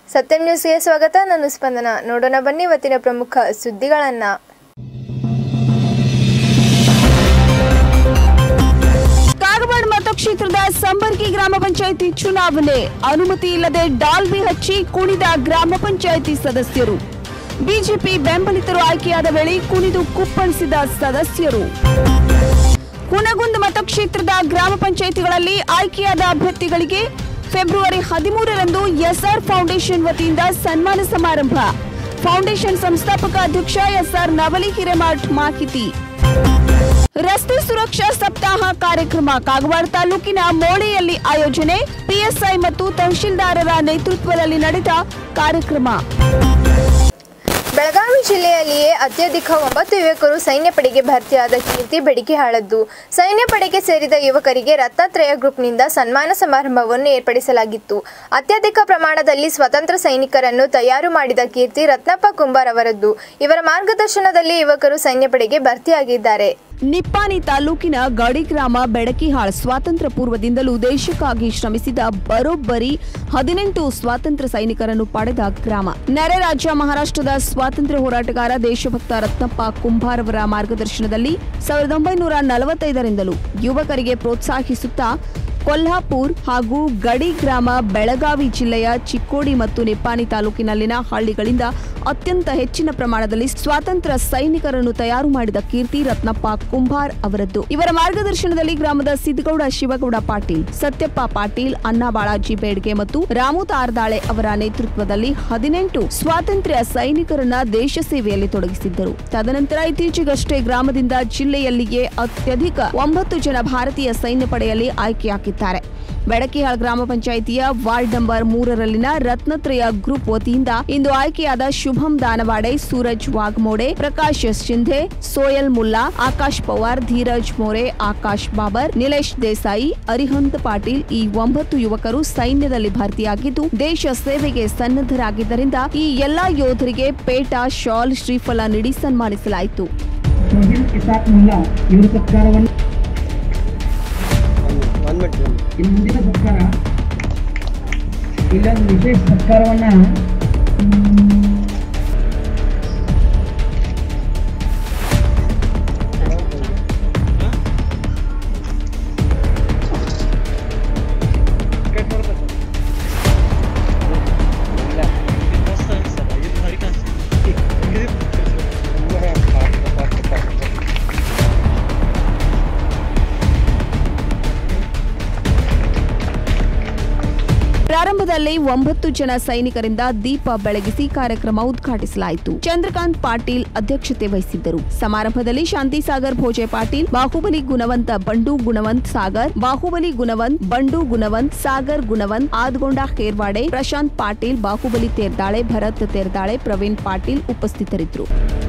ಸತ್ಯಂ ನ್ಯೂಸ್ಗೆ ಸ್ವಾಗತ ನಾನು ಸ್ಪಂದನ ನೋಡೋಣ ಬನ್ನಿ ಇವತ್ತಿನ ಪ್ರಮುಖ ಸುದ್ದಿಗಳನ್ನ ಕಾಗವಾಡ ಮತಕ್ಷೇತ್ರದ ಸಂಬರ್ಗಿ ಗ್ರಾಮ ಪಂಚಾಯಿತಿ ಚುನಾವಣೆ ಅನುಮತಿ ಇಲ್ಲದೆ ಡಾಲ್ಬಿ ಹಚ್ಚಿ ಕುಣಿದ ಗ್ರಾಮ ಪಂಚಾಯಿತಿ ಸದಸ್ಯರು ಬಿಜೆಪಿ ಬೆಂಬಲಿತರು ಆಯ್ಕೆಯಾದ ವೇಳೆ ಕುಣಿದು ಕುಪ್ಪಳಿಸಿದ ಸದಸ್ಯರು ಕುನಗುಂದ ಮತಕ್ಷೇತ್ರದ ಗ್ರಾಮ ಪಂಚಾಯಿತಿಗಳಲ್ಲಿ ಆಯ್ಕೆಯಾದ ಅಭ್ಯರ್ಥಿಗಳಿಗೆ ಫೆಬ್ರವರಿ ಹದಿಮೂರರಂದು ಎಸ್ಆರ್ ಫೌಂಡೇಶನ್ ವತಿಯಿಂದ ಸನ್ಮಾನ ಸಮಾರಂಭ ಫೌಂಡೇಶನ್ ಸಂಸ್ಥಾಪಕ ಅಧ್ಯಕ್ಷ ಎಸ್ಆರ್ ನವಲಿ ಹಿರೇಮಠ್ ಮಾಹಿತಿ ರಸ್ತೆ ಸುರಕ್ಷಾ ಸಪ್ತಾಹ ಕಾರ್ಯಕ್ರಮ ಕಾಗವಾಡ ತಾಲೂಕಿನ ಮೋಳೆಯಲ್ಲಿ ಆಯೋಜನೆ ಪಿಎಸ್ಐ ಮತ್ತು ತಹಶೀಲ್ದಾರರ ನೇತೃತ್ವದಲ್ಲಿ ನಡೆದ ಕಾರ್ಯಕ್ರಮ ಬೆಳಗಾವಿ ಜಿಲ್ಲೆಯಲ್ಲಿಯೇ ಅತ್ಯಧಿಕ ಒಂಬತ್ತು ಯುವಕರು ಸೈನ್ಯ ಪಡೆಗೆ ಭರ್ತಿಯಾದ ಕೀರ್ತಿ ಬೆಡಿಕೆ ಹಾಳದ್ದು ಸೈನ್ಯ ಪಡೆಗೆ ಸೇರಿದ ಯುವಕರಿಗೆ ರತ್ನತ್ರಯ ಗ್ರೂಪ್ನಿಂದ ಸನ್ಮಾನ ಸಮಾರಂಭವನ್ನು ಏರ್ಪಡಿಸಲಾಗಿತ್ತು ಅತ್ಯಧಿಕ ಪ್ರಮಾಣದಲ್ಲಿ ಸ್ವತಂತ್ರ ಸೈನಿಕರನ್ನು ತಯಾರು ಮಾಡಿದ ಕೀರ್ತಿ ರತ್ನಪ್ಪ ಕುಂಬಾರ್ ಅವರದ್ದು ಇವರ ಮಾರ್ಗದರ್ಶನದಲ್ಲಿ ಯುವಕರು ಸೈನ್ಯ ಪಡೆಗೆ ಭರ್ತಿಯಾಗಿದ್ದಾರೆ ನಿಪ್ಪಾನಿ ತಾಲೂಕಿನ ಗಡಿ ಗ್ರಾಮ ಬೆಡಕಿಹಾಳ್ ಸ್ವಾತಂತ್ರ್ಯ ಪೂರ್ವದಿಂದಲೂ ದೇಶಕ್ಕಾಗಿ ಶ್ರಮಿಸಿದ ಬರೋಬ್ಬರಿ ಹದಿನೆಂಟು ಸ್ವಾತಂತ್ರ್ಯ ಸೈನಿಕರನ್ನು ಪಡೆದ ಗ್ರಾಮ ನೆರೆ ರಾಜ್ಯ ಮಹಾರಾಷ್ಟ್ರದ ಸ್ವಾತಂತ್ರ್ಯ ಹೋರಾಟಗಾರ ದೇಶಭಕ್ತ ರತ್ನಪ್ಪ ಕುಂಭಾರ್ ಅವರ ಮಾರ್ಗದರ್ಶನದಲ್ಲಿ ಸಾವಿರದ ಒಂಬೈನೂರ ನಲವತ್ತೈದರಿಂದಲೂ ಯುವಕರಿಗೆ ಪ್ರೋತ್ಸಾಹಿಸುತ್ತಾ ಕೊಲ್ಹಾಪುರ್ ಹಾಗೂ ಗಡಿ ಗ್ರಾಮ ಬೆಳಗಾವಿ ಜಿಲ್ಲೆಯ ಚಿಕ್ಕೋಡಿ ಮತ್ತು ನಿಪ್ಪಾಣಿ ತಾಲೂಕಿನಲ್ಲಿನ ಹಳ್ಳಿಗಳಿಂದ ಅತ್ಯಂತ ಹೆಚ್ಚಿನ ಪ್ರಮಾಣದಲ್ಲಿ ಸ್ವಾತಂತ್ರ್ಯ ಸೈನಿಕರನ್ನು ತಯಾರು ಮಾಡಿದ ಕೀರ್ತಿ ರತ್ನಪ್ಪ ಕುಂಭಾರ್ ಅವರದ್ದು ಇವರ ಮಾರ್ಗದರ್ಶನದಲ್ಲಿ ಗ್ರಾಮದ ಸಿದ್ದಗೌಡ ಶಿವಗೌಡ ಪಾಟೀಲ್ ಸತ್ಯಪ್ಪ ಪಾಟೀಲ್ ಅಣ್ಣಾ ಬಾಳಾಜಿ ಬೇಡ್ಗೆ ಮತ್ತು ರಾಮು ತಾರ್ದಾಳೆ ಅವರ ನೇತೃತ್ವದಲ್ಲಿ ಹದಿನೆಂಟು ಸ್ವಾತಂತ್ರ್ಯ ಸೈನಿಕರನ್ನ ದೇಶ ಸೇವೆಯಲ್ಲಿ ತೊಡಗಿಸಿದ್ದರು ತದನಂತರ ಇತ್ತೀಚೆಗಷ್ಟೇ ಗ್ರಾಮದಿಂದ ಜಿಲ್ಲೆಯಲ್ಲಿಯೇ ಅತ್ಯಧಿಕ ಒಂಬತ್ತು ಜನ ಭಾರತೀಯ ಸೈನ್ಯ ಪಡೆಯಲ್ಲಿ ಆಯ್ಕೆಯಾಗಿದ್ದಾರೆ ಬೆಡಕಿಹಾಳ್ ಗ್ರಾಮ ಪಂಚಾಯಿತಿಯ ವಾರ್ಡ್ ನಂಬರ್ ಮೂರರಲ್ಲಿನ ರತ್ನತ್ರಯ ಗ್ರೂಪ್ ವತಿಯಿಂದ ಇಂದು ಆಯ್ಕೆಯಾದ ಶುಭಂ ದಾನವಾಡೆ ಸೂರಜ್ ವಾಘಮೋಡೆ ಪ್ರಕಾಶ್ ಶಿಂಧೆ ಸೋಯಲ್ ಮುಲ್ಲಾ ಆಕಾಶ್ ಪವಾರ್ ಧೀರಜ್ ಮೋರೆ ಆಕಾಶ್ ಬಾಬರ್ ನಿಲೇಶ್ ದೇಸಾಯಿ ಅರಿಹಂತ್ ಪಾಟೀಲ್ ಈ ಒಂಬತ್ತು ಯುವಕರು ಸೈನ್ಯದಲ್ಲಿ ಭರ್ತಿಯಾಗಿದ್ದು ದೇಶ ಸೇವೆಗೆ ಸನ್ನದ್ಧರಾಗಿದ್ದರಿಂದ ಈ ಎಲ್ಲಾ ಯೋಧರಿಗೆ ಪೇಟ ಶಾಲ್ ಶ್ರೀಫಲ ನೀಡಿ ಸನ್ಮಾನಿಸಲಾಯಿತು ಶೋಹಿಲ್ ಇಸಾಕ್ ಮುಲ್ಲಾ ಇವರ ಸತ್ಕಾರವನ್ನು ಒಂದು ಮಿನಿಟ್ ಇನ್ನು ಮುಂದಿನ ಸತ್ಕಾರ ಇಲ್ಲೊಂದು ವಿಶೇಷ ಸತ್ಕಾರವನ್ನ ಪ್ರಾರಂಭದಲ್ಲಿ ಒಂಬತ್ತು ಜನ ಸೈನಿಕರಿಂದ ದೀಪ ಬೆಳಗಿಸಿ ಕಾರ್ಯಕ್ರಮ ಉದ್ಘಾಟಿಸಲಾಯಿತು ಚಂದ್ರಕಾಂತ್ ಪಾಟೀಲ್ ಅಧ್ಯಕ್ಷತೆ ವಹಿಸಿದ್ದರು ಸಮಾರಂಭದಲ್ಲಿ ಶಾಂತಿಸಾಗರ್ ಭೋಜೆ ಪಾಟೀಲ್ ಬಾಹುಬಲಿ ಗುಣವಂತ ಬಂಡು ಗುಣವಂತ್ ಸಾಗರ್ ಬಾಹುಬಲಿ ಗುಣವಂತ್ ಬಂಡು ಗುಣವಂತ್ ಸಾಗರ್ ಗುಣವಂತ್ ಆದ್ಗೊಂಡ ಹೇರ್ವಾಡೆ ಪ್ರಶಾಂತ್ ಪಾಟೀಲ್ ಬಾಹುಬಲಿ ತೇರ್ದಾಳೆ ಭರತ್ ತೇರ್ದಾಳೆ ಪ್ರವೀಣ್ ಪಾಟೀಲ್ ಉಪಸ್ಥಿತರಿದ್ದರು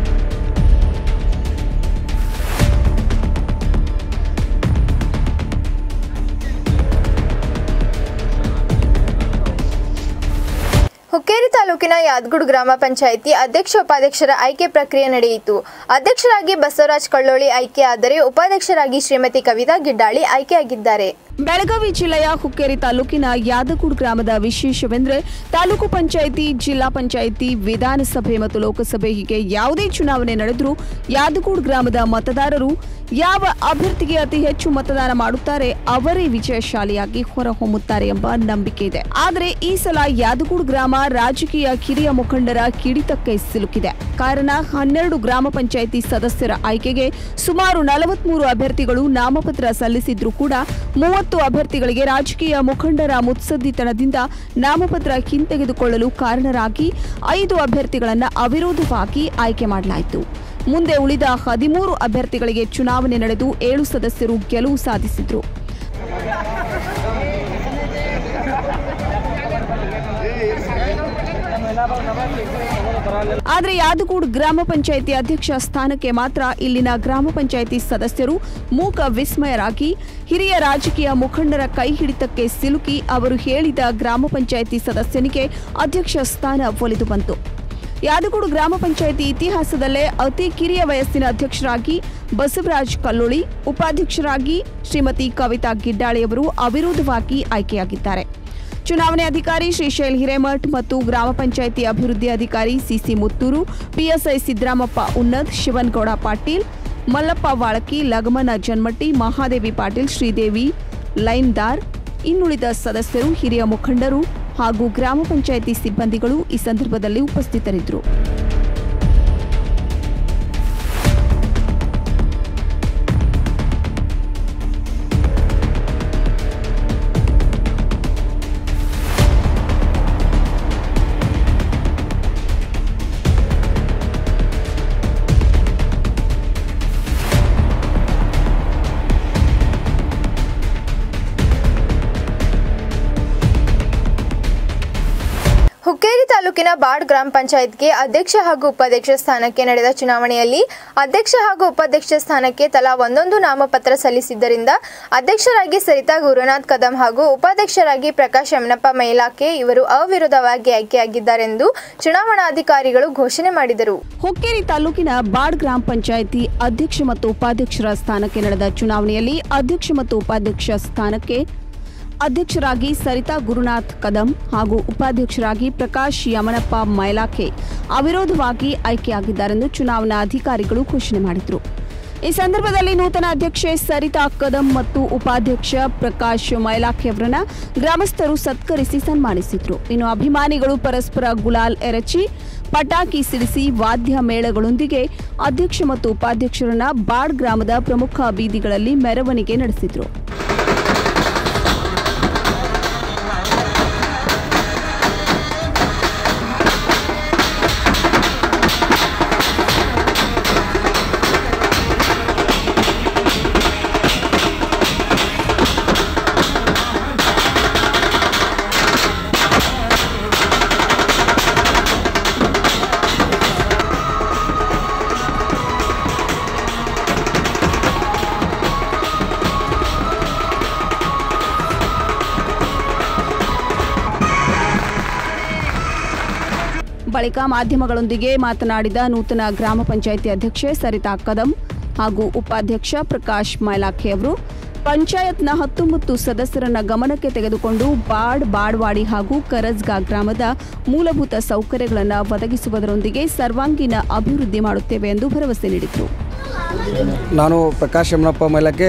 ಹುಕ್ಕೇರಿ ತಾಲೂಕಿನ ಯಾದಗುಡ್ ಗ್ರಾಮ ಪಂಚಾಯಿತಿ ಅಧ್ಯಕ್ಷ ಉಪಾಧ್ಯಕ್ಷರ ಆಯ್ಕೆ ಪ್ರಕ್ರಿಯೆ ನಡೆಯಿತು ಅಧ್ಯಕ್ಷರಾಗಿ ಬಸವರಾಜ್ ಕಳ್ಳೋಳಿ ಆಯ್ಕೆಯಾದರೆ ಉಪಾಧ್ಯಕ್ಷರಾಗಿ ಶ್ರೀಮತಿ ಕವಿತಾ ಗಿಡ್ಡಾಳಿ ಆಯ್ಕೆಯಾಗಿದ್ದಾರೆ ಬೆಳಗಾವಿ ಜಿಲ್ಲೆಯ ಹುಕ್ಕೇರಿ ತಾಲೂಕಿನ ಯಾದಗೂಡ್ ಗ್ರಾಮದ ವಿಶೇಷವೆಂದರೆ ತಾಲೂಕು ಪಂಚಾಯಿತಿ ಜಿಲ್ಲಾ ಪಂಚಾಯಿತಿ ವಿಧಾನಸಭೆ ಮತ್ತು ಲೋಕಸಭೆ ಹೀಗೆ ಯಾವುದೇ ಚುನಾವಣೆ ನಡೆದರೂ ಯಾದಗೂಡ್ ಗ್ರಾಮದ ಮತದಾರರು ಯಾವ ಅಭ್ಯರ್ಥಿಗೆ ಅತಿ ಹೆಚ್ಚು ಮತದಾನ ಮಾಡುತ್ತಾರೆ ಅವರೇ ವಿಜಯಶಾಲಿಯಾಗಿ ಹೊರಹೊಮ್ಮುತ್ತಾರೆ ಎಂಬ ನಂಬಿಕೆ ಇದೆ ಆದರೆ ಈ ಸಲ ಯಾದಗೂಡ್ ಗ್ರಾಮ ರಾಜಕೀಯ ಕಿರಿಯ ಮುಖಂಡರ ಕಿಡಿತಕ್ಕೆ ಸಿಲುಕಿದೆ ಕಾರಣ ಹನ್ನೆರಡು ಗ್ರಾಮ ಪಂಚಾಯಿತಿ ಸದಸ್ಯರ ಆಯ್ಕೆಗೆ ಸುಮಾರು ನಲವತ್ಮೂರು ಅಭ್ಯರ್ಥಿಗಳು ನಾಮಪತ್ರ ಸಲ್ಲಿಸಿದ್ರೂ ಕೂಡ ಮೂವತ್ತು ಅಭ್ಯರ್ಥಿಗಳಿಗೆ ರಾಜಕೀಯ ಮುಖಂಡರ ಮುತ್ಸದ್ದಿತನದಿಂದ ನಾಮಪತ್ರ ಹಿಂತೆಗೆದುಕೊಳ್ಳಲು ಕಾರಣರಾಗಿ ಐದು ಅಭ್ಯರ್ಥಿಗಳನ್ನು ಅವಿರೋಧವಾಗಿ ಆಯ್ಕೆ ಮಾಡಲಾಯಿತು ಮುಂದೆ ಉಳಿದ ಹದಿಮೂರು ಅಭ್ಯರ್ಥಿಗಳಿಗೆ ಚುನಾವಣೆ ನಡೆದು ಏಳು ಸದಸ್ಯರು ಗೆಲುವು ಸಾಧಿಸಿದ್ರು ಆದರೆ ಯಾದಗೂಡ್ ಗ್ರಾಮ ಪಂಚಾಯಿತಿ ಅಧ್ಯಕ್ಷ ಸ್ಥಾನಕ್ಕೆ ಮಾತ್ರ ಇಲ್ಲಿನ ಗ್ರಾಮ ಪಂಚಾಯಿತಿ ಸದಸ್ಯರು ಮೂಕ ವಿಸ್ಮಯರಾಗಿ ಹಿರಿಯ ರಾಜಕೀಯ ಮುಖಂಡರ ಕೈ ಹಿಡಿತಕ್ಕೆ ಸಿಲುಕಿ ಅವರು ಹೇಳಿದ ಗ್ರಾಮ ಪಂಚಾಯಿತಿ ಸದಸ್ಯನಿಗೆ ಅಧ್ಯಕ್ಷ ಸ್ಥಾನ ಒಲಿದು ಬಂತು ಯಾದಗೂಡು ಗ್ರಾಮ ಪಂಚಾಯಿತಿ ಇತಿಹಾಸದಲ್ಲೇ ಅತಿ ಕಿರಿಯ ವಯಸ್ಸಿನ ಅಧ್ಯಕ್ಷರಾಗಿ ಬಸವರಾಜ್ ಕಲ್ಲೋಳಿ ಉಪಾಧ್ಯಕ್ಷರಾಗಿ ಶ್ರೀಮತಿ ಕವಿತಾ ಗಿಡ್ಡಾಳಿಯವರು ಅವಿರೋಧವಾಗಿ ಆಯ್ಕೆಯಾಗಿದ್ದಾರೆ ಚುನಾವಣೆ ಅಧಿಕಾರಿ ಶ್ರೀಶೈಲ್ ಹಿರೇಮಠ್ ಮತ್ತು ಗ್ರಾಮ ಪಂಚಾಯಿತಿ ಅಭಿವೃದ್ಧಿ ಅಧಿಕಾರಿ ಸಿಸಿ ಮುತ್ತೂರು ಪಿಎಸ್ಐ ಸಿದ್ದರಾಮಪ್ಪ ಉನ್ನತ್ ಶಿವನ್ಗೌಡ ಪಾಟೀಲ್ ಮಲ್ಲಪ್ಪ ವಾಳಕಿ ಲಗಮನ ಜನ್ಮಟ್ಟಿ ಮಹಾದೇವಿ ಪಾಟೀಲ್ ಶ್ರೀದೇವಿ ಲೈನ್ದಾರ್ ಇನ್ನುಳಿದ ಸದಸ್ಯರು ಹಿರಿಯ ಮುಖಂಡರು ಹಾಗೂ ಗ್ರಾಮ ಪಂಚಾಯಿತಿ ಸಿಬ್ಬಂದಿಗಳು ಈ ಸಂದರ್ಭದಲ್ಲಿ ಉಪಸ್ಥಿತರಿದ್ದರು ಹುಕ್ಕೇರಿ ತಾಲೂಕಿನ ಬಾಡ್ ಗ್ರಾಮ ಪಂಚಾಯತ್ಗೆ ಅಧ್ಯಕ್ಷ ಹಾಗೂ ಉಪಾಧ್ಯಕ್ಷ ಸ್ಥಾನಕ್ಕೆ ನಡೆದ ಚುನಾವಣೆಯಲ್ಲಿ ಅಧ್ಯಕ್ಷ ಹಾಗೂ ಉಪಾಧ್ಯಕ್ಷ ಸ್ಥಾನಕ್ಕೆ ತಲಾ ಒಂದೊಂದು ನಾಮಪತ್ರ ಸಲ್ಲಿಸಿದ್ದರಿಂದ ಅಧ್ಯಕ್ಷರಾಗಿ ಸರಿತಾ ಗುರುನಾಥ್ ಕದಂ ಹಾಗೂ ಉಪಾಧ್ಯಕ್ಷರಾಗಿ ಪ್ರಕಾಶ್ ಯಮನಪ್ಪ ಮೈಲಾಕೆ ಇವರು ಅವಿರೋಧವಾಗಿ ಆಯ್ಕೆಯಾಗಿದ್ದಾರೆಂದು ಚುನಾವಣಾಧಿಕಾರಿಗಳು ಘೋಷಣೆ ಮಾಡಿದರು ಹುಕ್ಕೇರಿ ತಾಲೂಕಿನ ಬಾಡ್ ಗ್ರಾಮ ಪಂಚಾಯಿತಿ ಅಧ್ಯಕ್ಷ ಮತ್ತು ಉಪಾಧ್ಯಕ್ಷರ ಸ್ಥಾನಕ್ಕೆ ನಡೆದ ಚುನಾವಣೆಯಲ್ಲಿ ಅಧ್ಯಕ್ಷ ಮತ್ತು ಉಪಾಧ್ಯಕ್ಷ ಸ್ಥಾನಕ್ಕೆ ಅಧ್ಯಕ್ಷರಾಗಿ ಸರಿತಾ ಗುರುನಾಥ್ ಕದಂ ಹಾಗೂ ಉಪಾಧ್ಯಕ್ಷರಾಗಿ ಪ್ರಕಾಶ್ ಯಮನಪ್ಪ ಮೈಲಾಖೆ ಅವಿರೋಧವಾಗಿ ಆಯ್ಕೆಯಾಗಿದ್ದಾರೆಂದು ಚುನಾವಣಾ ಅಧಿಕಾರಿಗಳು ಘೋಷಣೆ ಮಾಡಿದರು ಈ ಸಂದರ್ಭದಲ್ಲಿ ನೂತನ ಅಧ್ಯಕ್ಷೆ ಸರಿತಾ ಕದಂ ಮತ್ತು ಉಪಾಧ್ಯಕ್ಷ ಪ್ರಕಾಶ್ ಮೈಲಾಖೆ ಅವರನ್ನ ಗ್ರಾಮಸ್ಥರು ಸತ್ಕರಿಸಿ ಸನ್ಮಾನಿಸಿದ್ರು ಇನ್ನು ಅಭಿಮಾನಿಗಳು ಪರಸ್ಪರ ಗುಲಾಲ್ ಎರಚಿ ಪಟಾಕಿ ಸಿಡಿಸಿ ವಾದ್ಯ ಮೇಳಗಳೊಂದಿಗೆ ಅಧ್ಯಕ್ಷ ಮತ್ತು ಉಪಾಧ್ಯಕ್ಷರನ್ನ ಬಾಡ್ ಗ್ರಾಮದ ಪ್ರಮುಖ ಬೀದಿಗಳಲ್ಲಿ ಮೆರವಣಿಗೆ ನಡೆಸಿದ್ರು ಬಳಿಕ ಮಾಧ್ಯಮಗಳೊಂದಿಗೆ ಮಾತನಾಡಿದ ನೂತನ ಗ್ರಾಮ ಪಂಚಾಯಿತಿ ಅಧ್ಯಕ್ಷೆ ಸರಿತಾ ಕದಂ ಹಾಗೂ ಉಪಾಧ್ಯಕ್ಷ ಪ್ರಕಾಶ್ ಮೈಲಾಖೆ ಅವರು ಪಂಚಾಯತ್ನ ಹತ್ತೊಂಬತ್ತು ಸದಸ್ಯರನ್ನ ಗಮನಕ್ಕೆ ತೆಗೆದುಕೊಂಡು ಬಾಡ್ ಬಾಡ್ವಾಡಿ ಹಾಗೂ ಕರಜ್ಗಾ ಗ್ರಾಮದ ಮೂಲಭೂತ ಸೌಕರ್ಯಗಳನ್ನು ಒದಗಿಸುವುದರೊಂದಿಗೆ ಸರ್ವಾಂಗೀಣ ಅಭಿವೃದ್ಧಿ ಮಾಡುತ್ತೇವೆ ಎಂದು ಭರವಸೆ ನೀಡಿದರು ನಾನು ಪ್ರಕಾಶ್ ಯಮನಪ್ಪ ಮೈಲಕ್ಕೆ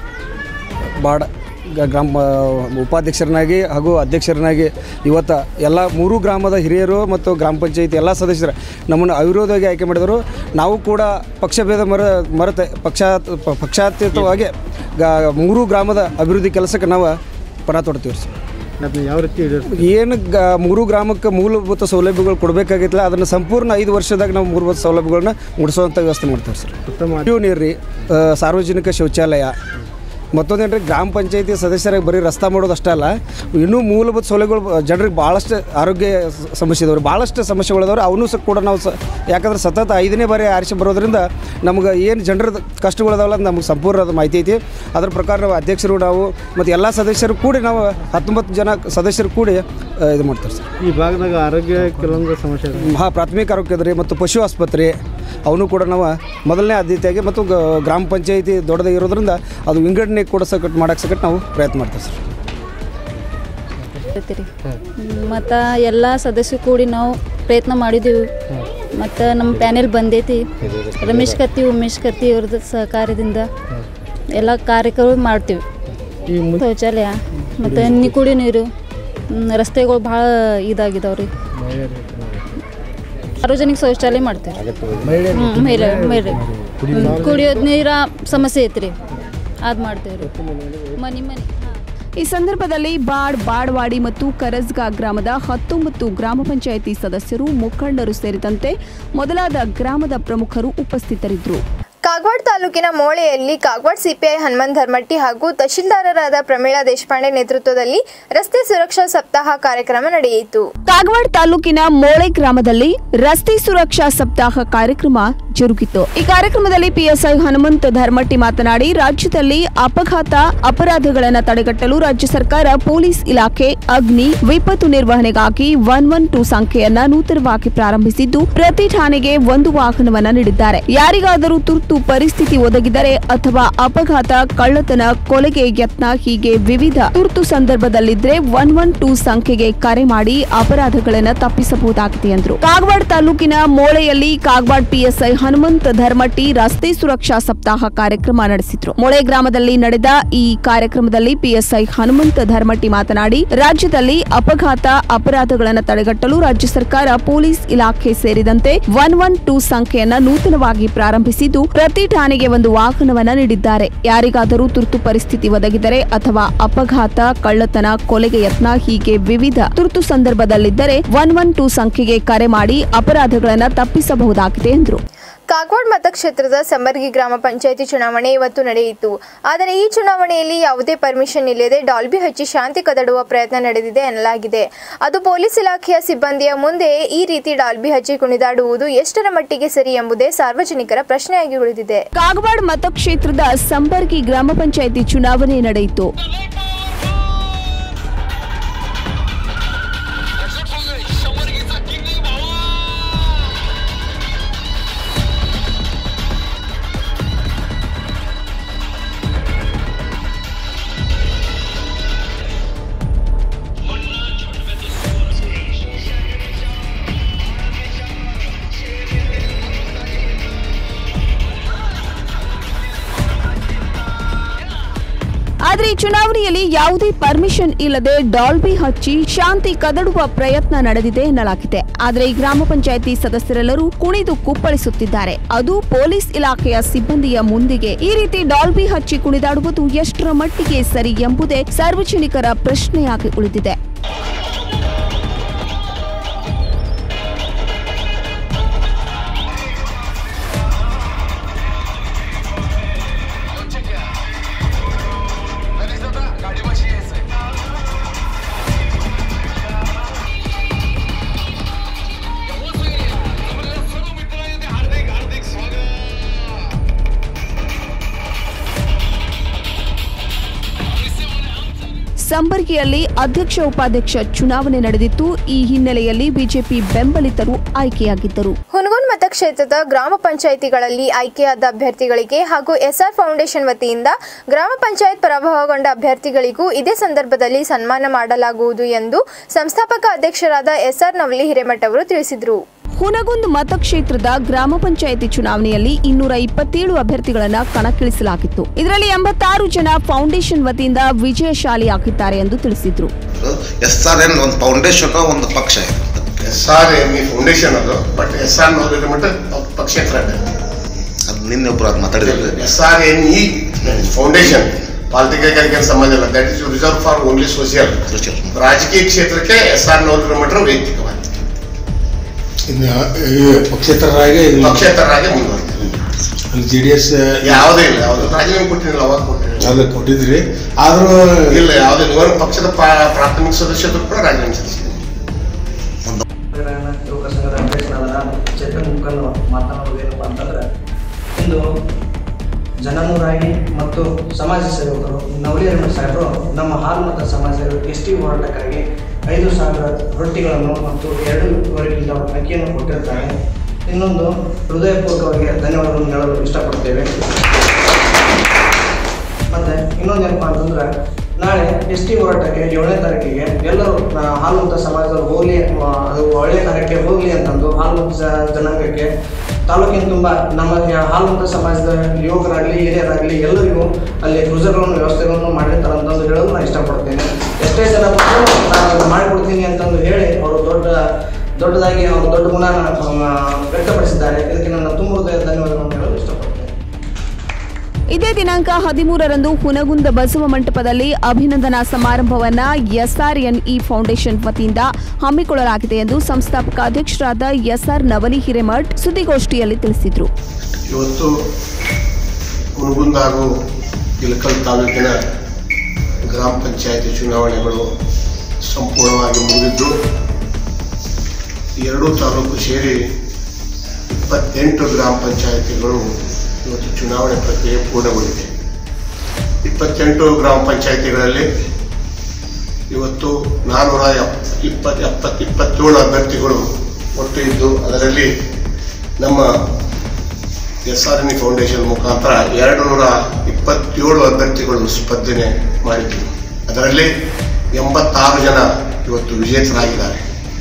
ಬಾಡ ಗ- ಗ್ರಾಮ ಉಪಾಧ್ಯಕ್ಷರನಾಗಿ ಹಾಗೂ ಅಧ್ಯಕ್ಷರನಾಗಿ ಇವತ್ತು ಎಲ್ಲ ಮೂರು ಗ್ರಾಮದ ಹಿರಿಯರು ಮತ್ತು ಗ್ರಾಮ ಪಂಚಾಯತಿ ಎಲ್ಲ ಸದಸ್ಯರು ನಮ್ಮನ್ನು ಅವಿರೋಧವಾಗಿ ಆಯ್ಕೆ ಮಾಡಿದರು ನಾವು ಕೂಡ ಪಕ್ಷಭೇದ ಮರ ಮರೆತೆ ಪಕ್ಷ ಪ- ಪಕ್ಷಾತೀತವಾಗಿ ಗ ಮೂರು ಗ್ರಾಮದ ಅಭಿವೃದ್ಧಿ ಕೆಲಸಕ್ಕೆ ನಾವು ಪಣ ತೊಡ್ತೀವಿ ಸರ್ ಅದನ್ನ ಯಾವ ರೀತಿ ಈಡೇರಿಸ್ತೀವಿ? ಏನು ಗ ಮೂರು ಗ್ರಾಮಕ್ಕೆ ಮೂಲಭೂತ ಸೌಲಭ್ಯಗಳು ಕೊಡಬೇಕಾಗಿತ್ತಲ್ಲ ಅದನ್ನು ಸಂಪೂರ್ಣ ಐದು ವರ್ಷದಾಗ ನಾವು ಮೂಲಭೂತ ಸೌಲಭ್ಯಗಳನ್ನ ಮುಡಿಸುವಂಥ ವ್ಯವಸ್ಥೆ ಮಾಡ್ತೀವಿ ಸರ್ ಉತ್ತಮ ಕುಡಿಯುವ ನೀರು ರೀ ಆ, ಸಾರ್ವಜನಿಕ ಶೌಚಾಲಯ ಮತ್ತೊಂದೇನು ರೀ ಗ್ರಾಮ ಪಂಚಾಯತಿ ಸದಸ್ಯರಿಗೆ ಬರೀ ರಸ್ತಾ ಮಾಡೋದು ಅಷ್ಟೇ ಅಲ್ಲ ಇನ್ನೂ ಮೂಲಭೂತ ಸೌಲಭ್ಯಗಳು ಜನರಿಗೆ ಭಾಳಷ್ಟು ಆರೋಗ್ಯ ಸ- ಸಮಸ್ಯೆ ಇದಾವೆ ಭಾಳಷ್ಟು ಸಮಸ್ಯೆಗಳಿದಾವೆ ಅವನು ಸಹ ಕೂಡ ನಾವು ಸ ಯಾಕಂದ್ರೆ ಸತತ ಐದನೇ ಬಾರಿ ಆರಿಸಿ ಬರೋದ್ರಿಂದ ನಮ್ಗೆ ಏನು ಜನರದ ಕಷ್ಟಗಳಿದಾವಲ್ಲ ಅದು ನಮ್ಗೆ ಸಂಪೂರ್ಣ ಅದು ಮಾಹಿತಿ ಐತಿ ಅದ್ರ ಪ್ರಕಾರ ನಾವು ಅಧ್ಯಕ್ಷರು ನಾವು ಮತ್ತು ಎಲ್ಲ ಸದಸ್ಯರು ಕೂಡಿ ನಾವು ಹತ್ತೊಂಬತ್ತು ಜನ ಸದಸ್ಯರು ಕೂಡಿ ಆ, ಇದು ಮಾಡ್ತಾರೆ ಸರ್ ಈ ಭಾಗದಾಗ ಆರೋಗ್ಯ ಕೆಲವೊಂದು ಸಮಸ್ಯೆ ಇದೆ. ಮಹಾ ಪ್ರಾಥಮಿಕ ಆರೋಗ್ಯದ ರೀ ಮತ್ತು ಪಶು ಆಸ್ಪತ್ರೆ ಅವನು ಕೂಡ ನಾವು ಮೊದಲನೇ ಆದ್ಯತೆಯಾಗಿ ಮತ್ತು ಗ- ಗ್ರಾಮ ಪಂಚಾಯಿತಿ ದೊಡ್ಡದಾಗಿ ಇರೋದ್ರಿಂದ ಅದು ವಿಂಗಡಣೆ ಕೂಡ ಸಕಟ್ ಮಾಡಕ್ಕೆ ಸಕಟ್ ನಾವು ಪ್ರಯತ್ನ ಮಾಡ್ತೀವಿ ಸರ್ ಇರ್ತೀರಿ ಮತ್ತು ಎಲ್ಲ ಸದಸ್ಯರು ಕೂಡಿ ನಾವು ಪ್ರಯತ್ನ ಮಾಡಿದ್ದೀವಿ ಮತ್ತು ನಮ್ಮ ಪ್ಯಾನೆಲ್ ಬಂದೈತಿ ರಮೇಶ್ ಕತ್ತಿ ಉಮೇಶ್ ಕತ್ತಿ ಅವ್ರದ್ದು ಸಹಕಾರದಿಂದ ಎಲ್ಲ ಕಾರ್ಯಕ್ರಮ ಮಾಡ್ತೀವಿ ಈ ಮುಂದೆ ಶೌಚಾಲಯ ಮತ್ತು ನಿ ಕುಡಿ ನೀರು ಹ್ಮ್, ರಸ್ತೆಗಳು ಭಾಳ ಇದಾಗಿದಾವೆ ರೀ ಸಾರ್ವಜನಿಕ ಶೌಚಾಲಯ ಮಾಡ್ತೀವಿ ಹ್ಞೂ ಮೇಲೆ ಮೇಲೆ ಕುಡಿಯೋದು ನೀರ ಸಮಸ್ಯೆ ಐತ್ರಿ ಅದು ಮಾಡ್ತೀವಿ ರೀ ಮನೆ ಮನೆ ಹಾಂ ಈ ಸಂದರ್ಭದಲ್ಲಿ ಬಾಡ್ ಬಾಡ್ವಾಡಿ ಮತ್ತು ಕರಜ್ಗಾ ಗ್ರಾಮದ ಹತ್ತೊಂಬತ್ತು ಗ್ರಾಮ ಪಂಚಾಯಿತಿ ಸದಸ್ಯರು ಮುಖಂಡರು ಸೇರಿದಂತೆ ಮೊದಲಾದ ಗ್ರಾಮದ ಪ್ರಮುಖರು ಉಪಸ್ಥಿತರಿದ್ದರು ಕಾಗವಾಡ ತಾಲೂಕಿನ ಮೋಳೆಯಲ್ಲಿ ಕಾಗವಾಡ ಸಿಪಿಐ ಹನುಮಂತ್ ಧರ್ಮಟ್ಟಿ ಹಾಗೂ ತಹಶೀಲ್ದಾರರಾದ ಪ್ರಮೀಳಾ ದೇಶಪಾಂಡೆ ನೇತೃತ್ವದಲ್ಲಿ ರಸ್ತೆ ಸುರಕ್ಷಾ ಸಪ್ತಾಹ ಕಾರ್ಯಕ್ರಮ ನಡೆಯಿತು ಕಾಗವಾಡ ತಾಲೂಕಿನ ಮೋಳೆ ಗ್ರಾಮದಲ್ಲಿ ರಸ್ತೆ ಸುರಕ್ಷಾ ಸಪ್ತಾಹ ಕಾರ್ಯಕ್ರಮ ಜರುಗಿತು ಈ ಕಾರ್ಯಕ್ರಮದಲ್ಲಿ ಪಿಎಸ್ಐ ಹನುಮಂತ ಧರ್ಮಟ್ಟಿ ಮಾತನಾಡಿ ರಾಜ್ಯದಲ್ಲಿ ಅಪಘಾತ ಅಪರಾಧಗಳನ್ನು ತಡೆಗಟ್ಟಲು ರಾಜ್ಯ ಸರ್ಕಾರ ಪೊಲೀಸ್ ಇಲಾಖೆ ಅಗ್ನಿ ವಿಪತ್ತು ನಿರ್ವಹಣೆಗಾಗಿ ಒನ್ ಒನ್ ಟೂ ಸಂಖ್ಯೆಯನ್ನ ನೂತನವಾಗಿ ಪ್ರಾರಂಭಿಸಿದ್ದು ಪ್ರತಿ ಠಾಣೆಗೆ ಒಂದು ವಾಹನವನ್ನ ನೀಡಿದ್ದಾರೆ ಯಾರಿಗಾದರೂ ತುರ್ತು ತುರ್ತು ಪರಿಸ್ಥಿತಿ ಒದಗಿದರೆ ಅಥವಾ ಅಪಘಾತ ಕಳ್ಳತನ ಕೊಲೆಗೆ ಯತ್ನ ಹೀಗೆ ವಿವಿಧ ತುರ್ತು ಸಂದರ್ಭದಲ್ಲಿದ್ರೆ ಒನ್ ಒನ್ ಟೂ ಸಂಖ್ಯೆಗೆ ಕರೆ ಮಾಡಿ ಅಪರಾಧಗಳನ್ನು ತಪ್ಪಿಸಬಹುದಾಗಿದೆ ಎಂದರು ಕಾಗವಾಡ ತಾಲೂಕಿನ ಮೋಳೆಯಲ್ಲಿ ಕಾಗವಾಡ ಪಿಎಸ್ಐ ಹನುಮಂತ ಧರ್ಮಟ್ಟಿ ರಸ್ತೆ ಸುರಕ್ಷಾ ಸಪ್ತಾಹ ಕಾರ್ಯಕ್ರಮ ನಡೆಸಿದ್ರು ಮೊಳೆ ಗ್ರಾಮದಲ್ಲಿ ನಡೆದ ಈ ಕಾರ್ಯಕ್ರಮದಲ್ಲಿ ಪಿಎಸ್ಐ ಹನುಮಂತ ಧರ್ಮಟ್ಟಿ ಮಾತನಾಡಿ ರಾಜ್ಯದಲ್ಲಿ ಅಪಘಾತ ಅಪರಾಧಗಳನ್ನು ತಡೆಗಟ್ಟಲು ರಾಜ್ಯ ಸರ್ಕಾರ ಪೊಲೀಸ್ ಇಲಾಖೆ ಸೇರಿದಂತೆ ಒನ್ ಒನ್ ಟೂ ಸಂಖ್ಯೆಯನ್ನ ನೂತನವಾಗಿ ಪ್ರಾರಂಭಿಸಿದ್ದು ಪ್ರತಿ ಠಾಣೆಗೆ ಒಂದು ವಾಹನವನ್ನ ನೀಡಿದ್ದಾರೆ ಯಾರಿಗಾದರೂ ತುರ್ತು ಪರಿಸ್ಥಿತಿ ಒದಗಿದರೆ ಅಥವಾ ಅಪಘಾತ ಕಳ್ಳತನ ಕೊಲೆಗೆ ಯತ್ನ ಹೀಗೆ ವಿವಿಧ ತುರ್ತು ಸಂದರ್ಭದಲ್ಲಿದ್ದರೆ ಒನ್ ಒನ್ ಟೂ ಸಂಖ್ಯೆಗೆ ಕರೆ ಮಾಡಿ ಅಪರಾಧಗಳನ್ನು ತಪ್ಪಿಸಬಹುದಾಗಿದೆ ಎಂದರು ಕಾಗವಾಡ ಮತಕ್ಷೇತ್ರದ ಸಮರ್ಗಿ ಗ್ರಾಮ ಪಂಚಾಯಿತಿ ಚುನಾವಣೆ ಇವತ್ತು ನಡೆಯಿತು ಆದರೆ ಈ ಚುನಾವಣೆಯಲ್ಲಿ ಯಾವುದೇ ಪರ್ಮಿಷನ್ ಇಲ್ಲದೆ ಡಾಲ್ಬಿ ಹಚ್ಚಿ ಶಾಂತಿ ಕದಡುವ ಪ್ರಯತ್ನ ನಡೆದಿದೆ ಎನ್ನಲಾಗಿದೆ ಅದು ಪೊಲೀಸ್ ಇಲಾಖೆಯ ಸಿಬ್ಬಂದಿಯ ಮುಂದೆ ಈ ರೀತಿ ಡಾಲ್ಬಿ ಹಚ್ಚಿ ಕುಣಿದಾಡುವುದು ಎಷ್ಟರ ಮಟ್ಟಿಗೆ ಸರಿ ಎಂಬುದೇ ಸಾರ್ವಜನಿಕರ ಪ್ರಶ್ನೆಯಾಗಿ ಉಳಿದಿದೆ ಕಾಗವಾಡ ಮತಕ್ಷೇತ್ರದ ಸಂಬರ್ಗಿ ಗ್ರಾಮ ಪಂಚಾಯಿತಿ ಚುನಾವಣೆ ನಡೆಯಿತು ಆದರೆ ಈ ಚುನಾವಣೆಯಲ್ಲಿ ಯಾವುದೇ ಪರ್ಮಿಷನ್ ಇಲ್ಲದೆ ಡಾಲ್ಬಿ ಹಚ್ಚಿ ಶಾಂತಿ ಕದಡುವ ಪ್ರಯತ್ನ ನಡೆದಿದೆ ಎನ್ನಲಾಗಿದೆ ಆದರೆ ಈ ಗ್ರಾಮ ಪಂಚಾಯಿತಿ ಸದಸ್ಯರೆಲ್ಲರೂ ಕುಣಿದು ಕುಪ್ಪಳಿಸುತ್ತಿದ್ದಾರೆ ಅದು ಪೊಲೀಸ್ ಇಲಾಖೆಯ ಸಿಬ್ಬಂದಿಯ ಮುಂದಿಗೆ ಈ ರೀತಿ ಡಾಲ್ಬಿ ಹಚ್ಚಿ ಕುಣಿದಾಡುವುದು ಎಷ್ಟರ ಮಟ್ಟಿಗೆ ಸರಿ ಎಂಬುದೇ ಸಾರ್ವಜನಿಕರ ಪ್ರಶ್ನೆಯಾಗಿ ಉಳಿದಿದೆ ಸಂಬರ್ಗಿಯಲ್ಲಿ ಅಧ್ಯಕ್ಷ ಉಪಾಧ್ಯಕ್ಷ ಚುನಾವಣೆ ನಡೆದಿತ್ತು ಈ ಹಿನ್ನೆಲೆಯಲ್ಲಿ ಬಿಜೆಪಿ ಬೆಂಬಲಿತರು ಆಯ್ಕೆಯಾಗಿದ್ದರು ಹುನಗುನ್ ಮತಕ್ಷೇತ್ರದ ಗ್ರಾಮ ಪಂಚಾಯಿತಿಗಳಲ್ಲಿ ಆಯ್ಕೆಯಾದ ಅಭ್ಯರ್ಥಿಗಳಿಗೆ ಹಾಗೂ ಎಸ್ಆರ್ ಫೌಂಡೇಶನ್ ವತಿಯಿಂದ ಗ್ರಾಮ ಪಂಚಾಯತ್ ಪರಾಭವಗೊಂಡ ಅಭ್ಯರ್ಥಿಗಳಿಗೂ ಇದೇ ಸಂದರ್ಭದಲ್ಲಿ ಸನ್ಮಾನ ಮಾಡಲಾಗುವುದು ಎಂದು ಸಂಸ್ಥಾಪಕ ಅಧ್ಯಕ್ಷರಾದ ಎಸ್ಆರ್ ನವಲಿ ಹಿರೇಮಠ ಅವರು ತಿಳಿಸಿದರು ಹುನಗುಂದ್ ಮತಕ್ಷೇತ್ರದ ಗ್ರಾಮ ಪಂಚಾಯಿತಿ ಚುನಾವಣೆಯಲ್ಲಿ ಇನ್ನೂರ ಇಪ್ಪತ್ತೇಳು ಅಭ್ಯರ್ಥಿಗಳನ್ನ ಕಣಕ್ಕಿಳಿಸಲಾಗಿತ್ತು ಇದರಲ್ಲಿ ಎಂಬತ್ತಾರು ಜನ ಫೌಂಡೇಶನ್ ವತಿಯಿಂದ ವಿಜಯಶಾಲಿಯಾಗಿದ್ದಾರೆ ಎಂದು ತಿಳಿಸಿದ್ರು ಎಸ್ ಆರ್ ಎನ್ ಒಂದು ಫೌಂಡೇಶನ್ ಒಂದು ಪಕ್ಷ ಇದೆ S R M E foundation ಅದು ಬಟ್ ಎಸ್ ಆರ್ ನೋಡಿದ್ರೆ ಮಟ್ಟ ಪಕ್ಷೇತರ ಅದು ನಿನ್ನೆ ಒಬ್ರು ಅದು ಮಾತಾಡಿದ್ರು S R N E foundation political ಕೆಲಸ ಸಂಬಂಧ ಇಲ್ಲ that is reserve for only social Social. ರಾಜಕೀಯ ಕ್ಷೇತ್ರಕ್ಕೆ ಎಸ್ ಆರ್ ನೋಡಿದ್ರೆ ಮಟ್ಟ ವೈಯಕ್ತಿಕವಾಗಿ ಇನ್ನು ಈ ಪಕ್ಷೇತರರಾಗಿ ಪಕ್ಷೇತರರಾಗಿ ಮುಂದುವರಿತಾರೆ ಜೆ ಡಿ ಎಸ್ ಯಾವುದೇ ಇಲ್ಲ ಯಾವುದು ರಾಜೀನಾಮೆ ಕೊಟ್ಟಿರಲಿಲ್ಲ ಅವಾಗ ಕೊಟ್ಟಿರಲಿಲ್ಲ ಅದು ಕೊಟ್ಟಿದ್ರಿ ಆದ್ರೂ ಇಲ್ಲ ಯಾವುದೇ ನೀವು ಪಕ್ಷದ ಪ್ರಾ- ಪ್ರಾಥಮಿಕ ಸದಸ್ಯರು ಕೂಡ ರಾಜೀನಾಮೆ ಸಲ್ಲಿಸಿದೆ ಯುವಕ ಸಂಘದ ಅಧ್ಯಕ್ಷರಾದ ಚೇತನ್ ಮುಖಂಡ್ ಮಾತನಾಡುವುದೇನಪ್ಪ ಅಂತಂದ್ರೆ ಇಂದು ಜನಮೂರಾಗಿ ಮತ್ತು ಸಮಾಜ ಸೇವಕರು ನವಲಿ ಹನುಮಂತ ಸಾಹೇಬರು ನಮ್ಮ ಹಾಲು ಮತ್ತು ಸಮಾಜ ಎಸ್ ಟಿ ಹೋರಾಟಕ್ಕಾಗಿ ಐದು ಸಾವಿರ ರೊಟ್ಟಿಗಳನ್ನು ಮತ್ತು ಎರಡೂವರೆ ಕಿಲೋ ಅಕ್ಕಿಯನ್ನು ಕೊಟ್ಟಿರ್ತಾರೆ ಇನ್ನೊಂದು ಹೃದಯಪೂರ್ವಕವಾಗಿ ಧನ್ಯವಾದಗಳನ್ನು ಹೇಳಲು ಇಷ್ಟಪಡ್ತೇವೆ ಮತ್ತೆ ಇನ್ನೊಂದೇನಪ್ಪ ಅಂತಂದ್ರೆ ನಾಳೆ ಎಸ್ ಟಿ ಹೋರಾಟಕ್ಕೆ ಏಳನೇ ತಾರೀಕಿಗೆ ಎಲ್ಲರೂ ಆ, ಹಾಲುಮತ ಸಮಾಜದವ್ರು ಹೋಗ್ಲಿ ಆ, ಅದು ಒಳ್ಳೆಯ ಕಾರ್ಯಕ್ಕೆ ಹೋಗ್ಲಿ ಅಂತಂದು ಹಾಲುಮತ ಜ- ಜನಾಂಗಕ್ಕೆ ತಾಲೂಕಿನ ತುಂಬ ನಮ್ಮ ಯ- ಹಾಲುಮತ ಸಮಾಜದ ಯುವಕರಾಗಲಿ ಹಿರಿಯರಾಗಲಿ ಎಲ್ಲರಿಗೂ ಅಲ್ಲಿ ಕ್ರೂಸರ್ಗಳನ್ನು ವ್ಯವಸ್ಥೆಗಳನ್ನು ಮಾಡಿರ್ತಾರೆ ಅಂತಂದು ಹೇಳಲು ನಾನು ಇಷ್ಟಪಡ್ತೇನೆ ಎಷ್ಟೇ ಜನ ಬಂದ್ರು ನಾನು ಇದನ್ನ ಮಾಡಿಕೊಡ್ತೀನಿ ಅಂತಂದು ಹೇಳಿ ಅವರು ದೊಡ್ಡ ದೊಡ್ಡದಾಗಿ ಅವರು ದೊಡ್ಡ ಗುಣ ವ್ಯಕ್ತಪಡಿಸಿದ್ದಾರೆ ಇದಕ್ಕೆ ನನ್ನ ತುಂಬ ಹೃದಯದ ಧನ್ಯವಾದಗಳನ್ನು ಹೇಳಲು ಇಷ್ಟಪಡ್ತೇನೆ ಇದೇ ದಿನಾಂಕ ಹದಿಮೂರರಂದು ಹುನಗುಂದ ಬಸವ ಮಂಟಪದಲ್ಲಿ ಅಭಿನಂದನಾ ಸಮಾರಂಭವನ್ನ ಎಸ್ಆರ್ಎನ್ಇ ಫೌಂಡೇಶನ್ ವತಿಯಿಂದ ಹಮ್ಮಿಕೊಳ್ಳಲಾಗಿದೆ ಎಂದು ಸಂಸ್ಥಾಪಕ ಅಧ್ಯಕ್ಷರಾದ ಎಸ್ಆರ್ ನವಲಿ ಹಿರೇಮಠ್ ಸುದ್ದಿಗೋಷ್ಠಿಯಲ್ಲಿ ತಿಳಿಸಿದರು ಇವತ್ತು ಹುನಗುಂದ ಹಾಗೂ ಇಲಕಲ್ ತಾಲೂಕಿನ ಗ್ರಾಮ ಪಂಚಾಯತಿ ಚುನಾವಣೆಗಳು ಸಂಪೂರ್ಣವಾಗಿ ಮುಗಿದಿದ್ದು ಎರಡೂ ತಾಲೂಕು ಸೇರಿ ಇಪ್ಪತ್ತೆಂಟು ಗ್ರಾಮ ಪಂಚಾಯತಿಗಳು ಇವತ್ತು ಚುನಾವಣೆ ಪ್ರಕ್ರಿಯೆ ಪೂರ್ಣಗೊಂಡಿದೆ ಇಪ್ಪತ್ತೆಂಟು ಗ್ರಾಮ ಪಂಚಾಯತಿಗಳಲ್ಲಿ ಇವತ್ತು ನಾನ್ನೂರ ಎಪ್ ಇಪ್ಪತ್ತು ಎಪ್ಪತ್ತು ಇಪ್ಪತ್ತೇಳು ಅಭ್ಯರ್ಥಿಗಳು ಒಟ್ಟು ಇದ್ದು ಅದರಲ್ಲಿ ನಮ್ಮ ಎಸ್ ಆರ್ ಎನ್ ಫೌಂಡೇಶನ್ ಮುಖಾಂತರ ಎರಡು ನೂರ ಇಪ್ಪತ್ತೇಳು ಅಭ್ಯರ್ಥಿಗಳು ಸ್ಪರ್ಧನೆ ಮಾಡಿದ್ದರು ಅದರಲ್ಲಿ ಎಂಬತ್ತಾರು ಜನ ಇವತ್ತು ವಿಜೇತರಾಗಿದ್ದಾರೆ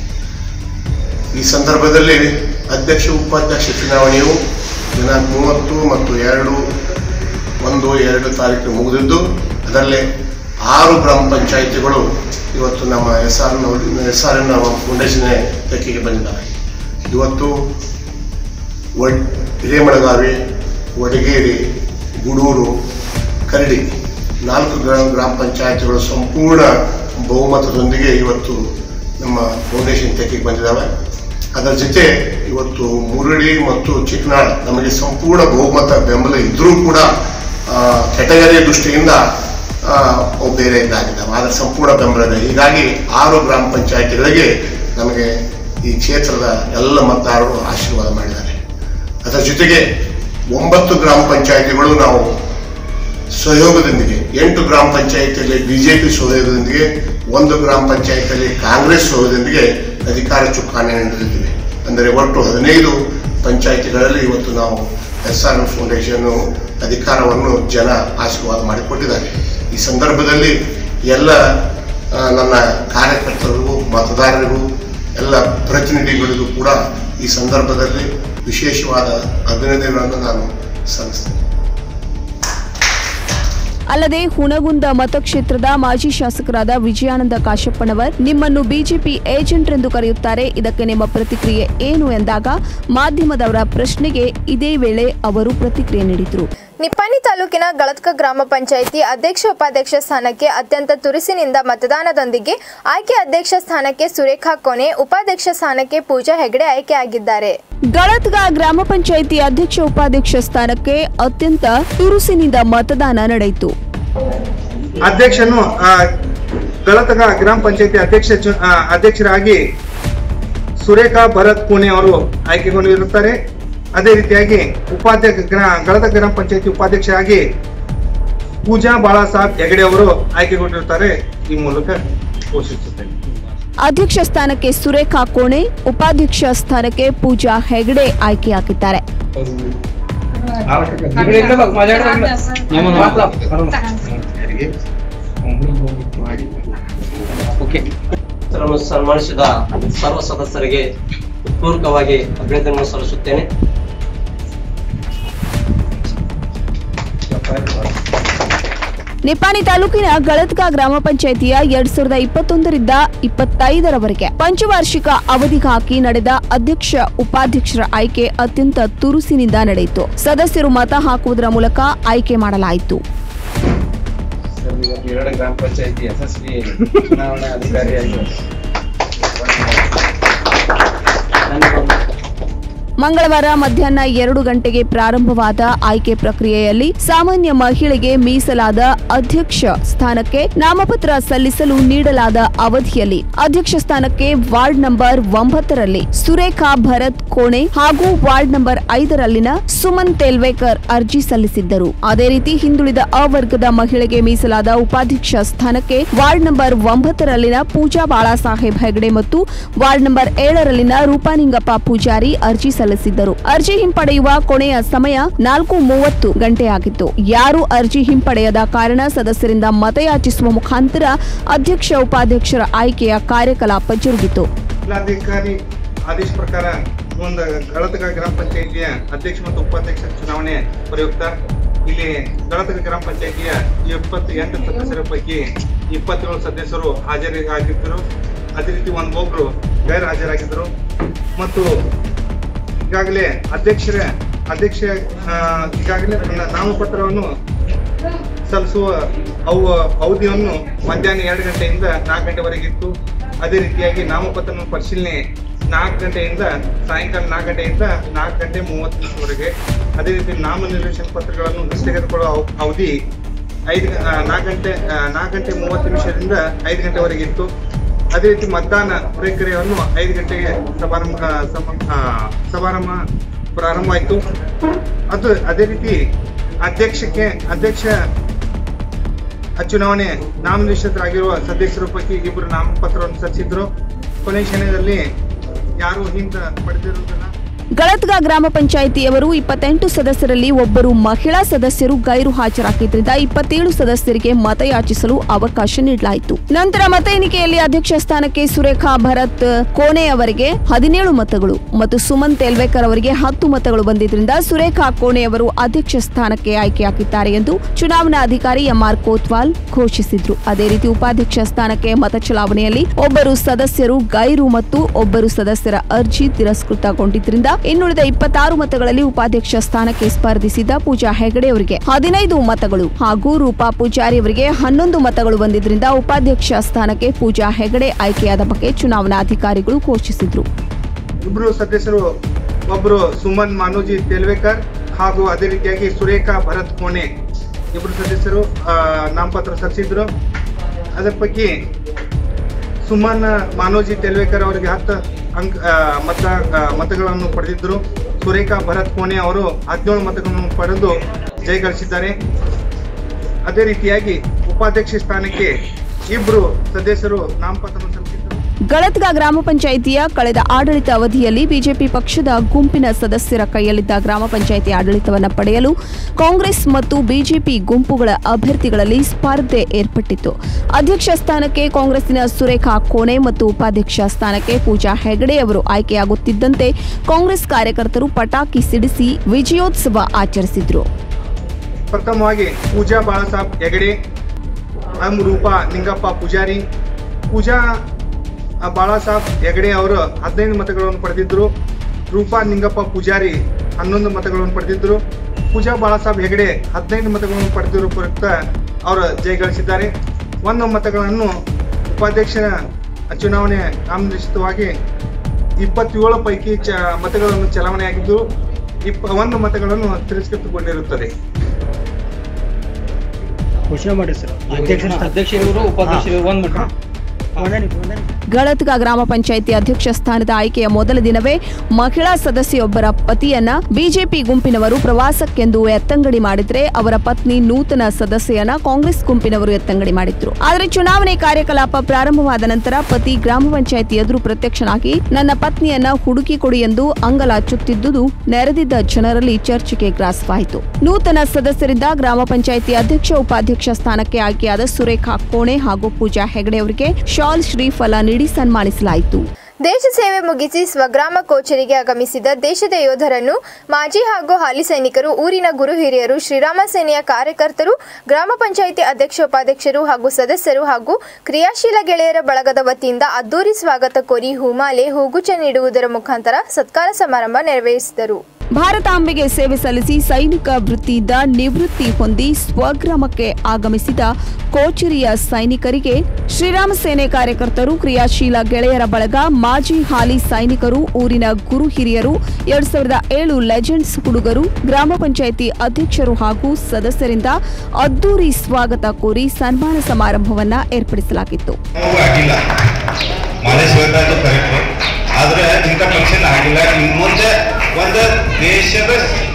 ಈ ಸಂದರ್ಭದಲ್ಲಿ ಅಧ್ಯಕ್ಷ ಉಪಾಧ್ಯಕ್ಷ ಚುನಾವಣೆಯು ದಿನಾಂಕ ಮೂವತ್ತು ಮತ್ತು ಎರಡು ಒಂದು ಎರಡು ತಾರೀಕು ಮುಗಿದಿದ್ದು ಅದರಲ್ಲಿ ಆರು ಗ್ರಾಮ ಪಂಚಾಯಿತಿಗಳು ಇವತ್ತು ನಮ್ಮ S R S R N foundation ತೆಕ್ಕೆಗೆ ಬಂದಿದ್ದಾರೆ ಇವತ್ತು ಒಡ್ ಹಿರೇಮಳಗಾವಿ ವಡಗೇರಿ ಗೂಡೂರು ಕರಡಿ ನಾಲ್ಕು ಗ್ರಾಮ ಗ್ರಾಮ ಪಂಚಾಯತ್ಗಳು ಸಂಪೂರ್ಣ ಬಹುಮತದೊಂದಿಗೆ ಇವತ್ತು ನಮ್ಮ ಫೌಂಡೇಶನ್ ತೆಕ್ಕೆಗೆ ಬಂದಿದ್ದಾವೆ ಅದರ ಜೊತೆ ಇವತ್ತು ಮುರುಳಿ ಮತ್ತು ಚಿಕ್ಕನಾಳ್ ನಮಗೆ ಸಂಪೂರ್ಣ ಬಹುಮತ ಬೆಂಬಲ ಇದ್ದರೂ ಕೂಡ ಕೆಟಗರಿ ದೃಷ್ಟಿಯಿಂದ ಆ, ಅವು ಬೇರೆ ಇದ್ದಾಗಿದ್ದಾವೆ ಆದರೆ ಸಂಪೂರ್ಣ ಬೆಂಬಲ ಇದೆ ಹೀಗಾಗಿ ಆರು ಗ್ರಾಮ ಪಂಚಾಯತಿಗಳಿಗೆ ನಮಗೆ ಈ ಕ್ಷೇತ್ರದ ಎಲ್ಲ ಮತದಾರರು ಆಶೀರ್ವಾದ ಮಾಡಿದ್ದಾರೆ ಅದರ ಜೊತೆಗೆ ಒಂಬತ್ತು ಗ್ರಾಮ ಪಂಚಾಯತಿಗಳು ನಾವು ಸಹಯೋಗದೊಂದಿಗೆ ಎಂಟು ಗ್ರಾಮ ಪಂಚಾಯತಿಯಲ್ಲಿ ಬಿಜೆಪಿ ಸಹಯೋಗದೊಂದಿಗೆ ಒಂದು ಗ್ರಾಮ ಪಂಚಾಯತಿಯಲ್ಲಿ ಕಾಂಗ್ರೆಸ್ ಸಹಯೋಗದೊಂದಿಗೆ ಅಧಿಕಾರ ಚುಕ್ಕಾಣಿ ನಡೆದಿದ್ದೇವೆ ಅಂದರೆ ಒಟ್ಟು ಹದಿನೈದು ಪಂಚಾಯತಿಗಳಲ್ಲಿ ಇವತ್ತು ನಾವು ಎಸ್ ಆರ್ ಎಂ ಫೌಂಡೇಶನ್ ಅಧಿಕಾರವನ್ನು ಜನ ಆಶೀರ್ವಾದ ಮಾಡಿಕೊಟ್ಟಿದ್ದಾರೆ ಈ ಸಂದರ್ಭದಲ್ಲಿ ಎಲ್ಲ ಆ, ನನ್ನ ಕಾರ್ಯಕರ್ತರಿಗೂ ಮತದಾರರಿಗೂ ಎಲ್ಲ ಪ್ರತಿನಿಧಿಗಳಿಗೂ ಕೂಡ ಈ ಸಂದರ್ಭದಲ್ಲಿ ವಿಶೇಷವಾದ ಅಭಿನಂದನೆಗಳನ್ನು ನಾನು ಸಲ್ಲಿಸ್ತೇನೆ ಅಲ್ಲದೆ ಹುನಗುಂದ ಮತಕ್ಷೇತ್ರದ ಮಾಜಿ ಶಾಸಕರಾದ ವಿಜಯಾನಂದ ಕಾಶಪ್ಪನವರ್ ನಿಮ್ಮನ್ನು ಬಿಜೆಪಿ ಏಜೆಂಟ್ ಎಂದು ಕರೆಯುತ್ತಾರೆ ಇದಕ್ಕೆ ನಿಮ್ಮ ಪ್ರತಿಕ್ರಿಯೆ ಏನು ಎಂದಾಗ ಮಾಧ್ಯಮದವರ ಪ್ರಶ್ನೆಗೆ ಇದೇ ವೇಳೆ ಅವರು ಪ್ರತಿಕ್ರಿಯೆ ನೀಡಿದರು ನಿಪ್ಪಾಣಿ ತಾಲೂಕಿನ ಗಳತ್ಕ ಗ್ರಾಮ ಪಂಚಾಯಿತಿ ಅಧ್ಯಕ್ಷ ಉಪಾಧ್ಯಕ್ಷ ಸ್ಥಾನಕ್ಕೆ ಅತ್ಯಂತ ತುರುಸಿನಿಂದ ಮತದಾನದೊಂದಿಗೆ ಆಯ್ಕೆ ಅಧ್ಯಕ್ಷ ಸ್ಥಾನಕ್ಕೆ ಸುರೇಖಾ ಕೊನೆ ಉಪಾಧ್ಯಕ್ಷ ಸ್ಥಾನಕ್ಕೆ ಪೂಜಾ ಹೆಗಡೆ ಆಯ್ಕೆಯಾಗಿದ್ದಾರೆ ಗಳತ್ಗ ಗ್ರಾಮ ಪಂಚಾಯಿತಿ ಅಧ್ಯಕ್ಷ ಉಪಾಧ್ಯಕ್ಷ ಸ್ಥಾನಕ್ಕೆ ಅತ್ಯಂತ ತುರುಸಿನಿಂದ ಮತದಾನ ನಡೆಯಿತು ಅಧ್ಯಕ್ಷನು ಆ, ಗಳತಗ ಗ್ರಾಮ ಪಂಚಾಯತಿ ಅಧ್ಯಕ್ಷ ಚು- ಆ, ಅಧ್ಯಕ್ಷರಾಗಿ ಸುರೇಖಾ ಭರತ್ ಪುಣೆ ಅವರು ಆಯ್ಕೆಗೊಂಡಿರುತ್ತಾರೆ ಅದೇ ರೀತಿಯಾಗಿ ಉಪಾಧ್ಯಕ್ಷ ಗ್ರಾ ಗಳತ ಗ್ರಾಮ ಪಂಚಾಯತಿ ಉಪಾಧ್ಯಕ್ಷರಾಗಿ ಪೂಜಾ ಬಾಳಾಸಾಹೇಬ್ ಹೆಗಡೆ ಅವರು ಆಯ್ಕೆಗೊಂಡಿರುತ್ತಾರೆ ಈ ಮೂಲಕ ಘೋಷಿಸುತ್ತೇನೆ ಅಧ್ಯಕ್ಷ ಸ್ಥಾನಕ್ಕೆ ಸುರೇಖಾ ಕೋಣೆ ಉಪಾಧ್ಯಕ್ಷ ಸ್ಥಾನಕ್ಕೆ ಪೂಜಾ ಹೆಗಡೆ ಆಯ್ಕೆಯಾಗಿದ್ದಾರೆ ಹೆಸರನ್ನು ಸನ್ಮಾನಿಸಿದ ಸರ್ವ ಸದಸ್ಯರಿಗೆ ಪೂರ್ವಕವಾಗಿ ಅಭಿನಂದನೆ ಸಲ್ಲಿಸುತ್ತೇನೆ ನಿಪ್ಪಾಣಿ ತಾಲೂಕಿನ ಗಳತ್ಕ ಗ್ರಾಮ ಪಂಚಾಯಿತಿಯ ಎರಡ್ ಸಾವಿರದ ಇಪ್ಪತ್ತೊಂದರಿಂದ ಇಪ್ಪತ್ತೈದರವರೆಗೆ ಪಂಚವಾರ್ಷಿಕ ಅವಧಿಗಾಗಿ ನಡೆದ ಅಧ್ಯಕ್ಷ ಉಪಾಧ್ಯಕ್ಷರ ಆಯ್ಕೆ ಅತ್ಯಂತ ತುರುಸಿನಿಂದ ನಡೆಯಿತು ಸದಸ್ಯರು ಮತ ಹಾಕುವುದರ ಮೂಲಕ ಆಯ್ಕೆ ಮಾಡಲಾಯಿತು ಎರಡು ಗ್ರಾಮ ಪಂಚಾಯತಿ ಯಶಸ್ವಿ ಚುನಾವಣಾ ಅಧಿಕಾರಿಯಾಗಿ ಮಂಗಳವಾರ ಮಧ್ಯಾಹ್ನ ಎರಡು ಗಂಟೆಗೆ ಪ್ರಾರಂಭವಾದ ಆಯ್ಕೆ ಪ್ರಕ್ರಿಯೆಯಲ್ಲಿ ಸಾಮಾನ್ಯ ಮಹಿಳೆಗೆ ಮೀಸಲಾದ ಅಧ್ಯಕ್ಷ ಸ್ಥಾನಕ್ಕೆ ನಾಮಪತ್ರ ಸಲ್ಲಿಸಲು ನೀಡಲಾದ ಅವಧಿಯಲ್ಲಿ ಅಧ್ಯಕ್ಷ ಸ್ಥಾನಕ್ಕೆ ವಾರ್ಡ್ ನಂಬರ್ ಒಂಬತ್ತರಲ್ಲಿ ಸುರೇಖಾ ಭರತ್ ಕೋಣೆ ಹಾಗೂ ವಾರ್ಡ್ ನಂಬರ್ ಐದರಲ್ಲಿನ ಸುಮನ್ ತೆಲ್ವೇಕರ್ ಅರ್ಜಿ ಸಲ್ಲಿಸಿದ್ದರು ಅದೇ ರೀತಿ ಹಿಂದುಳಿದ ಅವರ್ಗದ ಮಹಿಳೆಗೆ ಮೀಸಲಾದ ಉಪಾಧ್ಯಕ್ಷ ಸ್ಥಾನಕ್ಕೆ ವಾರ್ಡ್ ನಂಬರ್ ಒಂಬತ್ತರಲ್ಲಿನ ಪೂಜಾ ಬಾಳಾಸಾಹೇಬ್ ಹೆಗಡೆ ಮತ್ತು ವಾರ್ಡ್ ನಂಬರ್ ಏಳರಲ್ಲಿನ ರೂಪಾನಿಂಗಪ್ಪ ಪೂಜಾರಿ ಅರ್ಜಿ ಸಲ್ಲಿಸಿದ್ದರು ಅರ್ಜಿ ಹಿಂಪಡೆಯುವ ಕೊನೆಯ ಸಮಯ ನಾಲ್ಕು ಮೂವತ್ತು ಗಂಟೆಯಾಗಿತ್ತು ಯಾರು ಅರ್ಜಿ ಹಿಂಪಡೆಯದ ಕಾರಣ ಸದಸ್ಯರಿಂದ ಮತಯಾಚಿಸುವ ಮುಖಾಂತರ ಅಧ್ಯಕ್ಷ ಉಪಾಧ್ಯಕ್ಷರ ಆಯ್ಕೆಯ ಕಾರ್ಯಕಲಾಪ ಜರುಗಿತು ಜಿಲ್ಲಾಧಿಕಾರಿ ಆದೇಶ ಪ್ರಕಾರ ಒಂದು ಗಳತಗ ಗ್ರಾಮ ಪಂಚಾಯಿತಿಯ ಅಧ್ಯಕ್ಷ ಮತ್ತು ಉಪಾಧ್ಯಕ್ಷ ಚುನಾವಣೆ ಪ್ರಯುಕ್ತ ಇಲ್ಲಿ ಗಳತಗ ಗ್ರಾಮ ಪಂಚಾಯಿತಿಯ ಎಪ್ಪತ್ತು ಎಂಟು ಸದಸ್ಯರ ಪೈಕಿ ಇಪ್ಪತ್ತೇಳು ಸದಸ್ಯರು ಹಾಜರಾಗಿದ್ದರು ಅದೇ ರೀತಿ ಒಂದು ಒಬ್ರು ಗೈರ್ ಹಾಜರಾಗಿದ್ದರು ಮತ್ತು ಈಗಾಗಲೇ ಅಧ್ಯಕ್ಷರ ಅಧ್ಯಕ್ಷ ಆ, ಈಗಾಗಲೇ ತನ್ನ ನಾಮಪತ್ರವನ್ನು ಸಲ್ಲಿಸುವ ಅವು ಅವಧಿಯನ್ನು ಮಧ್ಯಾಹ್ನ ಎರಡು ಗಂಟೆಯಿಂದ ನಾಲ್ಕು ಗಂಟೆವರೆಗೆ ಇತ್ತು ಅದೇ ರೀತಿಯಾಗಿ ನಾಮಪತ್ರ ಪರಿಶೀಲನೆ ನಾಲ್ಕು ಗಂಟೆಯಿಂದ ಸಾಯಂಕಾಲ ನಾಲ್ಕು ಗಂಟೆಯಿಂದ ನಾಲ್ಕು ಗಂಟೆ ಮೂವತ್ತು ನಿಮಿಷವರೆಗೆ ಅದೇ ರೀತಿ ನಾಮನಿರ್ದೇಶನ ಪತ್ರಗಳನ್ನು ತೆಗೆದುಕೊಳ್ಳುವ ಅವ- ಅವಧಿ ಐದು ಗ- ಆ, ನಾಲ್ಕು ಗಂಟೆ ಆ, ನಾಲ್ಕು ಗಂಟೆ ಮೂವತ್ತು ನಿಮಿಷದಿಂದ ಐದು ಗಂಟೆವರೆಗೆ ಇತ್ತು ಅದೇ ರೀತಿ ಮತದಾನ ಪ್ರಕ್ರಿಯೆಯನ್ನು ಐದು ಗಂಟೆಗೆ ಸಮಾರಂಭ ಆ, ಸಮ- ಆ, ಸಮಾರಂಭ ಪ್ರಾರಂಭ ಆಯಿತು ಅದು ಅದೇ ರೀತಿ ಅಧ್ಯಕ್ಷಕ್ಕೆ ಅಧ್ಯಕ್ಷ ಚುನಾವಣೆ ನಾಮನಿಶ್ಚಿತರಾಗಿರುವ ಸದಸ್ಯರ ಪೈಕಿ ಇಬ್ಬರು ನಾಮಪತ್ರವನ್ನು ಸಲ್ಲಿಸಿದ್ರು ಕೊನೆಯ ಕ್ಷಣದಲ್ಲಿ ಯಾರು ಹಿಂದ ಪಡೆದಿರುವುದಿಲ್ಲ ಗಳತ್ಗ ಗ್ರಾಮ ಪಂಚಾಯಿತಿಯವರು ಇಪ್ಪತ್ತೆಂಟು ಸದಸ್ಯರಲ್ಲಿ ಒಬ್ಬರು ಮಹಿಳಾ ಸದಸ್ಯರು ಗೈರು ಹಾಜರಾಗಿದ್ದರಿಂದ ಇಪ್ಪತ್ತೇಳು ಸದಸ್ಯರಿಗೆ ಮತಯಾಚಿಸಲು ಅವಕಾಶ ನೀಡಲಾಯಿತು ನಂತರ ಮತ ಎಣಿಕೆಯಲ್ಲಿ ಅಧ್ಯಕ್ಷ ಸ್ಥಾನಕ್ಕೆ ಸುರೇಖಾ ಭರತ್ ಕೋನೆ ಅವರಿಗೆ ಹದಿನೇಳು ಮತಗಳು ಮತ್ತು ಸುಮನ್ ತೆಲ್ವೇಕರ್ ಅವರಿಗೆ ಹತ್ತು ಮತಗಳು ಬಂದಿದ್ದರಿಂದ ಸುರೇಖಾ ಕೋಣೆ ಅವರು ಅಧ್ಯಕ್ಷ ಸ್ಥಾನಕ್ಕೆ ಆಯ್ಕೆಯಾಗಿದ್ದಾರೆ ಎಂದು ಚುನಾವಣಾ ಅಧಿಕಾರಿ ಎಂಆರ್ ಕೋತ್ವಾಲ್ ಘೋಷಿಸಿದ್ರು ಅದೇ ರೀತಿ ಉಪಾಧ್ಯಕ್ಷ ಸ್ಥಾನಕ್ಕೆ ಮತ ಚಲಾವಣೆಯಲ್ಲಿ ಒಬ್ಬರು ಸದಸ್ಯರು ಗೈರು ಮತ್ತು ಒಬ್ಬರು ಸದಸ್ಯರ ಅರ್ಜಿ ತಿರಸ್ಕೃತಗೊಂಡಿದ್ದರಿಂದ ಇನ್ನುಳಿದ ಇಪ್ಪತ್ತಾರು ಮತಗಳಲ್ಲಿ ಉಪಾಧ್ಯಕ್ಷ ಸ್ಥಾನಕ್ಕೆ ಸ್ಪರ್ಧಿಸಿದ ಪೂಜಾ ಹೆಗಡೆ ಅವರಿಗೆ ಹದಿನೈದು ಮತಗಳು ಹಾಗೂ ರೂಪಾ ಪೂಜಾರಿ ಅವರಿಗೆ ಹನ್ನೊಂದು ಮತಗಳು ಬಂದಿದ್ದರಿಂದ ಉಪಾಧ್ಯಕ್ಷ ಸ್ಥಾನಕ್ಕೆ ಪೂಜಾ ಹೆಗಡೆ ಆಯ್ಕೆಯಾದ ಬಗ್ಗೆ ಚುನಾವಣಾಧಿಕಾರಿಗಳು ಘೋಷಿಸಿದ್ರು ಇಬ್ರು ಸದಸ್ಯರು ಒಬ್ರು ಸುಮನ್ ಮಾನೋಜಿ ತೆಲ್ವೇಕರ್ ಹಾಗೂ ಅದೇ ರೀತಿಯಾಗಿ ಸುರೇಖಾ ಭರತ್ ಕೋಣೆ ಇಬ್ರು ಸದಸ್ಯರು ಆ, ನಾಮಪತ್ರ ಸಲ್ಲಿಸಿದ್ರು ಅದರ ಪೈಕಿ ಸುಮನ್ ಮಾನೋಜಿ ತೆಲ್ವೇಕರ್ ಅವರಿಗೆ ಹತ್ತು ಅಂಕ ಆ, ಮತ ಆ, ಮತಗಳನ್ನು ಪಡೆದಿದ್ದರು ಸುರೇಖಾ ಭರತ್ ಕೋಣೆ ಅವರು ಹದಿನೇಳು ಮತಗಳನ್ನು ಪಡೆದು ಜಯಗಳಿಸಿದ್ದಾರೆ ಅದೇ ರೀತಿಯಾಗಿ ಉಪಾಧ್ಯಕ್ಷ ಸ್ಥಾನಕ್ಕೆ ಇಬ್ರು ಸದಸ್ಯರು ನಾಮಪತ್ರ ಸಲ್ಲಿಸಿದ್ರು ಗಳತ್ಗ ಗ್ರಾಮ ಪಂಚಾಯಿತಿಯ ಕಳೆದ ಆಡಳಿತ ಅವಧಿಯಲ್ಲಿ ಬಿಜೆಪಿ ಪಕ್ಷದ ಗುಂಪಿನ ಸದಸ್ಯರ ಕೈಯಲ್ಲಿದ್ದ ಗ್ರಾಮ ಪಂಚಾಯಿತಿ ಆಡಳಿತವನ್ನು ಪಡೆಯಲು ಕಾಂಗ್ರೆಸ್ ಮತ್ತು ಬಿಜೆಪಿ ಗುಂಪುಗಳ ಅಭ್ಯರ್ಥಿಗಳಲ್ಲಿ ಸ್ಪರ್ಧೆ ಏರ್ಪಟ್ಟಿತ್ತು ಅಧ್ಯಕ್ಷ ಸ್ಥಾನಕ್ಕೆ ಕಾಂಗ್ರೆಸ್ಸಿನ ಸುರೇಖಾ ಕೋಣೆ ಮತ್ತು ಉಪಾಧ್ಯಕ್ಷ ಸ್ಥಾನಕ್ಕೆ ಪೂಜಾ ಹೆಗಡೆ ಅವರು ಆಯ್ಕೆಯಾಗುತ್ತಿದ್ದಂತೆ ಕಾಂಗ್ರೆಸ್ ಕಾರ್ಯಕರ್ತರು ಪಟಾಕಿ ಸಿಡಿಸಿ ವಿಜಯೋತ್ಸವ ಆಚರಿಸಿದ್ರು ಪ್ರಥಮವಾಗಿ ಪೂಜಾ ಬಾಳಸಾಬ್ ಹೆಗಡೆ ಎಂ ರೂಪಾ ನಿಂಗಪ್ಪ ಪೂಜಾರಿ ಪೂಜಾ ಆ, ಬಾಳಾಸಾಬ್ ಹೆಗಡೆ ಅವರು ಹದಿನೈದು ಮತಗಳನ್ನು ಪಡೆದಿದ್ದರು ರೂಪಾ ನಿಂಗಪ್ಪ ಪೂಜಾರಿ ಹನ್ನೊಂದು ಮತಗಳನ್ನು ಪಡೆದಿದ್ದರು ಪೂಜಾ ಬಾಳಾಸಾಬ್ ಹೆಗಡೆ ಹದಿನೈದು ಮತಗಳನ್ನು ಪಡೆದಿರುವ ಪ್ರಯುಕ್ತ ಅವರು ಜಯಗಳಿಸಿದ್ದಾರೆ ಒಂದು ಮತಗಳನ್ನು ಉಪಾಧ್ಯಕ್ಷ ಚುನಾವಣೆ ನಾಮನಿಶ್ಚಿತವಾಗಿ ಇಪ್ಪತ್ತೇಳು ಪೈಕಿ ಚ ಮತಗಳನ್ನು ಚಲಾವಣೆಯಾಗಿದ್ದು ಇಪ್ಪ ಒಂದು ಮತಗಳನ್ನು ತಿರಸ್ಕೃತಗೊಂಡಿರುತ್ತದೆ ಘೋಷಣೆ ಮಾಡಿ ಸರ್ ಅಧ್ಯಕ್ಷ ಅಧ್ಯಕ್ಷರು ಉಪಾಧ್ಯಕ್ಷರು ಒಂದ್ ಮಟ್ಟ ಗಳತ್ಗ ಗ್ರಾಮ ಪಂಚಾಯಿತಿ ಅಧ್ಯಕ್ಷ ಸ್ಥಾನದ ಆಯ್ಕೆಯ ಮೊದಲ ದಿನವೇ ಮಹಿಳಾ ಸದಸ್ಯೊಬ್ಬರ ಪತಿಯನ್ನ ಬಿಜೆಪಿ ಗುಂಪಿನವರು ಪ್ರವಾಸಕ್ಕೆಂದು ಎತ್ತಂಗಡಿ ಮಾಡಿದ್ರೆ ಅವರ ಪತ್ನಿ ನೂತನ ಸದಸ್ಯನ ಕಾಂಗ್ರೆಸ್ ಗುಂಪಿನವರು ಎತ್ತಂಗಡಿ ಮಾಡಿದ್ರು ಆದರೆ ಚುನಾವಣೆ ಕಾರ್ಯಕಲಾಪ ಪ್ರಾರಂಭವಾದ ನಂತರ ಪತಿ ಗ್ರಾಮ ಪಂಚಾಯಿತಿ ಎದುರು ಪ್ರತ್ಯಕ್ಷನಾಗಿ ನನ್ನ ಪತ್ನಿಯನ್ನ ಹುಡುಕಿ ಕೊಡಿ ಎಂದು ಅಂಗಲಾಚುತ್ತಿದ್ದುದು ನೆರೆದಿದ್ದ ಜನರಲ್ಲಿ ಚರ್ಚೆಗೆ ಗ್ರಾಸವಾಯಿತು ನೂತನ ಸದಸ್ಯರಿಂದ ಗ್ರಾಮ ಪಂಚಾಯಿತಿ ಅಧ್ಯಕ್ಷ ಉಪಾಧ್ಯಕ್ಷ ಸ್ಥಾನಕ್ಕೆ ಆಯ್ಕೆಯಾದ ಸುರೇಖಾ ಕೋಣೆ ಹಾಗೂ ಪೂಜಾ ಹೆಗಡೆ ಅವರಿಗೆ ಶಾಲ್ ಶ್ರೀಫಲ ನೀಡಿ ಸನ್ಮಾನಿಸಲಾಯಿತು ದೇಶ ಸೇವೆ ಮುಗಿಸಿ ಸ್ವಗ್ರಾಮ ಕೋಚರಿಗೆ ಆಗಮಿಸಿದ ದೇಶದ ಯೋಧರನ್ನು ಮಾಜಿ ಹಾಗೂ ಹಾಲಿ ಸೈನಿಕರು ಊರಿನ ಗುರು ಹಿರಿಯರು ಶ್ರೀರಾಮ ಸೇನೆಯ ಕಾರ್ಯಕರ್ತರು ಗ್ರಾಮ ಪಂಚಾಯಿತಿ ಅಧ್ಯಕ್ಷ ಉಪಾಧ್ಯಕ್ಷರು ಹಾಗೂ ಸದಸ್ಯರು ಹಾಗೂ ಕ್ರಿಯಾಶೀಲ ಗೆಳೆಯರ ಬಳಗದ ವತಿಯಿಂದ ಅದ್ದೂರಿ ಸ್ವಾಗತ ಕೋರಿ ಹೂಮಾಲೆ ಹೂಗುಚ್ಚ ನೀಡುವುದರ ಮುಖಾಂತರ ಸತ್ಕಾರ ಸಮಾರಂಭ ನೆರವೇರಿಸಿದರು ಭಾರತಾಂಬೆಗೆ ಸೇವೆ ಸಲ್ಲಿಸಿ ಸೈನಿಕ ವೃತ್ತಿಯಿಂದ ನಿವೃತ್ತಿ ಹೊಂದಿ ಸ್ವಗ್ರಾಮಕ್ಕೆ ಆಗಮಿಸಿದ ಕೋಚರಿಯ ಸೈನಿಕರಿಗೆ ಶ್ರೀರಾಮ ಸೇನೆ ಕಾರ್ಯಕರ್ತರು ಕ್ರಿಯಾಶೀಲ ಗೆಳೆಯರ ಬಳಗ ಮಾಜಿ ಹಾಲಿ ಸೈನಿಕರು ಊರಿನ ಗುರು ಹಿರಿಯರು ಎರಡ್ ಸಾವಿರದ ಏಳು ಲೆಜೆಂಡ್ಸ್ ಹುಡುಗರು ಗ್ರಾಮ ಪಂಚಾಯಿತಿ ಅಧ್ಯಕ್ಷರು ಹಾಗೂ ಸದಸ್ಯರಿಂದ ಅದ್ದೂರಿ ಸ್ವಾಗತ ಕೋರಿ ಸನ್ಮಾನ ಸಮಾರಂಭವನ್ನ ಏರ್ಪಡಿಸಲಾಗಿತ್ತು ನೋವು ಆಗಿಲ್ಲ ಮಾಲೇಶ್ ಹೇಳ್ತಾ ಕರೆಕ್ಟ್ ಆದ್ರೆ ಇಂಥ ಫಂಕ್ಷನ್ ಆಗಿಲ್ಲ ಇನ್ನು ಮುಂದೆ ಒಂದು ದೇಶದ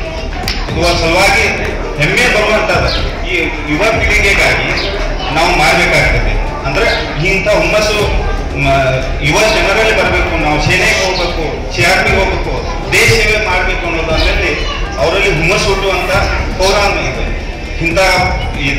ಇರುವ ಸಲುವಾಗಿ ಹೆಮ್ಮೆ ಬರುವಂಥದ್ದು ಈ ಯುವ ಪೀಳಿಗೆಗಾಗಿ ನಾವು ಮಾಡಬೇಕಾಗ್ತದೆ ಅಂದ್ರೆ ಇಂಥ ಹುಮ್ಮಸ್ಸು ಮ- ಯುವ ಜನರಲ್ಲಿ ಬರಬೇಕು ನಾವು ಸೇನೆಗೆ ಹೋಗ್ಬೇಕು ಸಿ ಆರ್ ಪಿಗೆ ಹೋಗ್ಬೇಕು ದೇಶ ಸೇವೆ ಮಾಡಬೇಕು ಅನ್ನೋದ್ರಲ್ಲಿ ಅವರಲ್ಲಿ ಹುಮ್ಮಸ್ಸು ಹುಟ್ಟುವಂಥ ಪ್ರೋಗ್ರಾಮ್ ಇದೆ ಇಂಥ ಇದ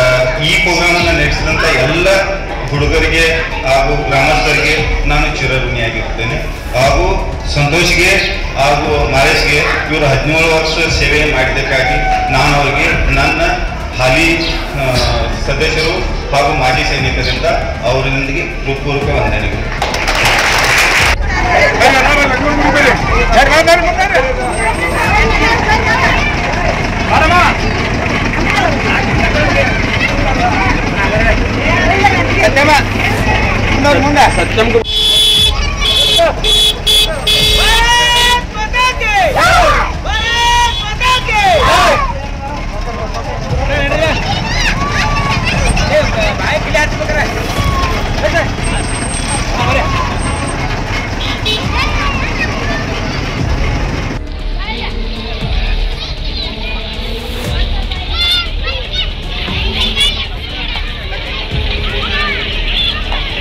ಈ ಪ್ರೋಗ್ರಾಮನ್ನು ನಡೆಸಿದಂಥ ಎಲ್ಲ ಹುಡುಗರಿಗೆ ಹಾಗೂ ಗ್ರಾಮಸ್ಥರಿಗೆ ನಾನು ಚಿರಋಣಿಯಾಗಿರ್ತೇನೆ ಹಾಗೂ ಸಂತೋಷ್ಗೆ ಹಾಗೂ ಮಾರೇಶ್ಗೆ ಇವರು ಹದಿನೇಳು ವರ್ಷ ಸೇವೆ ಮಾಡಿದ್ದಕ್ಕಾಗಿ ನಾನು ಅವರಿಗೆ ನನ್ನ ಹಾಲಿ ಆ, ಸದಸ್ಯರು ಹಾಗೂ ಮಾಜಿ ಸೈನಿಕರಿಂದ ಅವರೊಂದಿಗೆ ಹೃತ್ಪೂರ್ವಕ ವಂದನೆಗಳು ಸತ್ಯಂ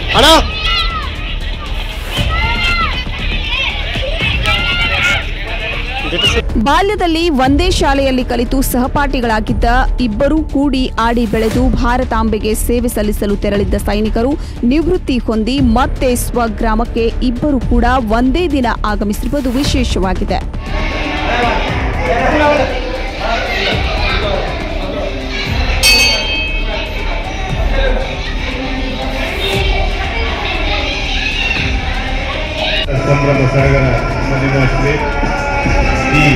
ಅಣ್ಣ ಬಾಲ್ಯದಲ್ಲಿ ಒಂದೇ ಶಾಲೆಯಲ್ಲಿ ಕಲಿತು ಸಹಪಾಠಿಗಳಾಗಿದ್ದ ಇಬ್ಬರೂ ಕೂಡಿ ಆಡಿ ಬೆಳೆದು ಭಾರತಾಂಬೆಗೆ ಸೇವೆ ಸಲ್ಲಿಸಲು ತೆರಳಿದ್ದ ಸೈನಿಕರು ನಿವೃತ್ತಿ ಹೊಂದಿ ಮತ್ತೆ ಸ್ವಗ್ರಾಮಕ್ಕೆ ಇಬ್ಬರು ಕೂಡ ಒಂದೇ ದಿನ ಆಗಮಿಸಿರುವುದು ವಿಶೇಷವಾಗಿದೆ ಸಂಭ್ರಮ ಸಡಗರ ಸನ್ನಿವೇಶದಲ್ಲಿ ಈ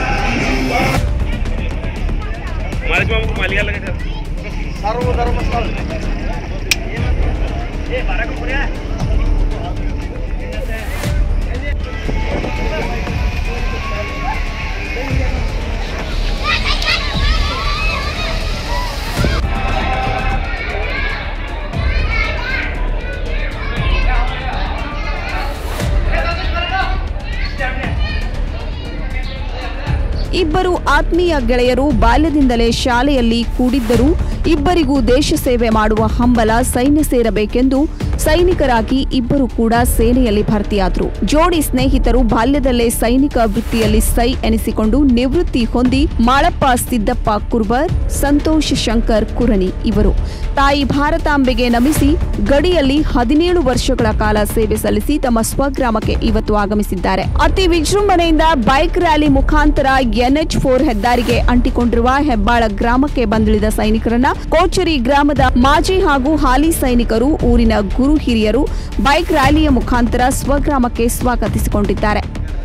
ಇಬ್ಬರು ಆತ್ಮೀಯ ಗೆಳೆಯರು ಬಾಲ್ಯದಿಂದಲೇ ಶಾಲೆಯಲ್ಲಿ ಕೂಡಿದ್ದರೂ ಇಬ್ಬರಿಗೂ ದೇಶ ಸೇವೆ ಮಾಡುವ ಹಂಬಲ ಸೈನ್ಯ ಸೇರಬೇಕೆಂದು ಸೈನಿಕರಾಗಿ ಇಬ್ಬರು ಕೂಡ ಸೇನೆಯಲ್ಲಿ ಭರ್ತಿಯಾದರು ಜೋಡಿ ಸ್ನೇಹಿತರು ಬಾಲ್ಯದಲ್ಲೇ ಸೈನಿಕ ವೃತ್ತಿಯಲ್ಲಿ ಸೈ ಎನಿಸಿಕೊಂಡು ನಿವೃತ್ತಿ ಹೊಂದಿ ಮಾಳಪ್ಪ ಸಿದ್ದಪ್ಪ ಕುರ್ಬರ್ ಸಂತೋಷ್ ಶಂಕರ್ ಕುರನಿ ಇವರು ತಾಯಿ ಭಾರತಾಂಬೆಗೆ ನಮಿಸಿ ಗಡಿಯಲ್ಲಿ ಹದಿನೇಳು ವರ್ಷಗಳ ಕಾಲ ಸೇವೆ ಸಲ್ಲಿಸಿ ತಮ್ಮ ಸ್ವಗ್ರಾಮಕ್ಕೆ ಇವತ್ತು ಆಗಮಿಸಿದ್ದಾರೆ ಅತಿ ವಿಜೃಂಭಣೆಯಿಂದ ಬೈಕ್ ರ್ಯಾಲಿ ಮುಖಾಂತರ ಎನ್ಎಚ್ ಫೋರ್ ಹೆದ್ದಾರಿಗೆ ಅಂಟಿಕೊಂಡಿರುವ ಹೆಬ್ಬಾಳ ಗ್ರಾಮಕ್ಕೆ ಬಂದಿಳಿದ ಸೈನಿಕರನ್ನ ಕೋಚರಿ ಗ್ರಾಮದ ಮಾಜಿ ಹಾಗೂ ಹಾಲಿ ಸೈನಿಕರು ಊರಿನ ಗುರು ಹಿರಿಯರು ಬೈಕ್ ರ್ಯಾಲಿಯ ಮುಖಾಂತರ ಸ್ವಗ್ರಾಮಕ್ಕೆ ಸ್ವಾಗತಿಸಿಕೊಂಡಿದ್ದಾರೆ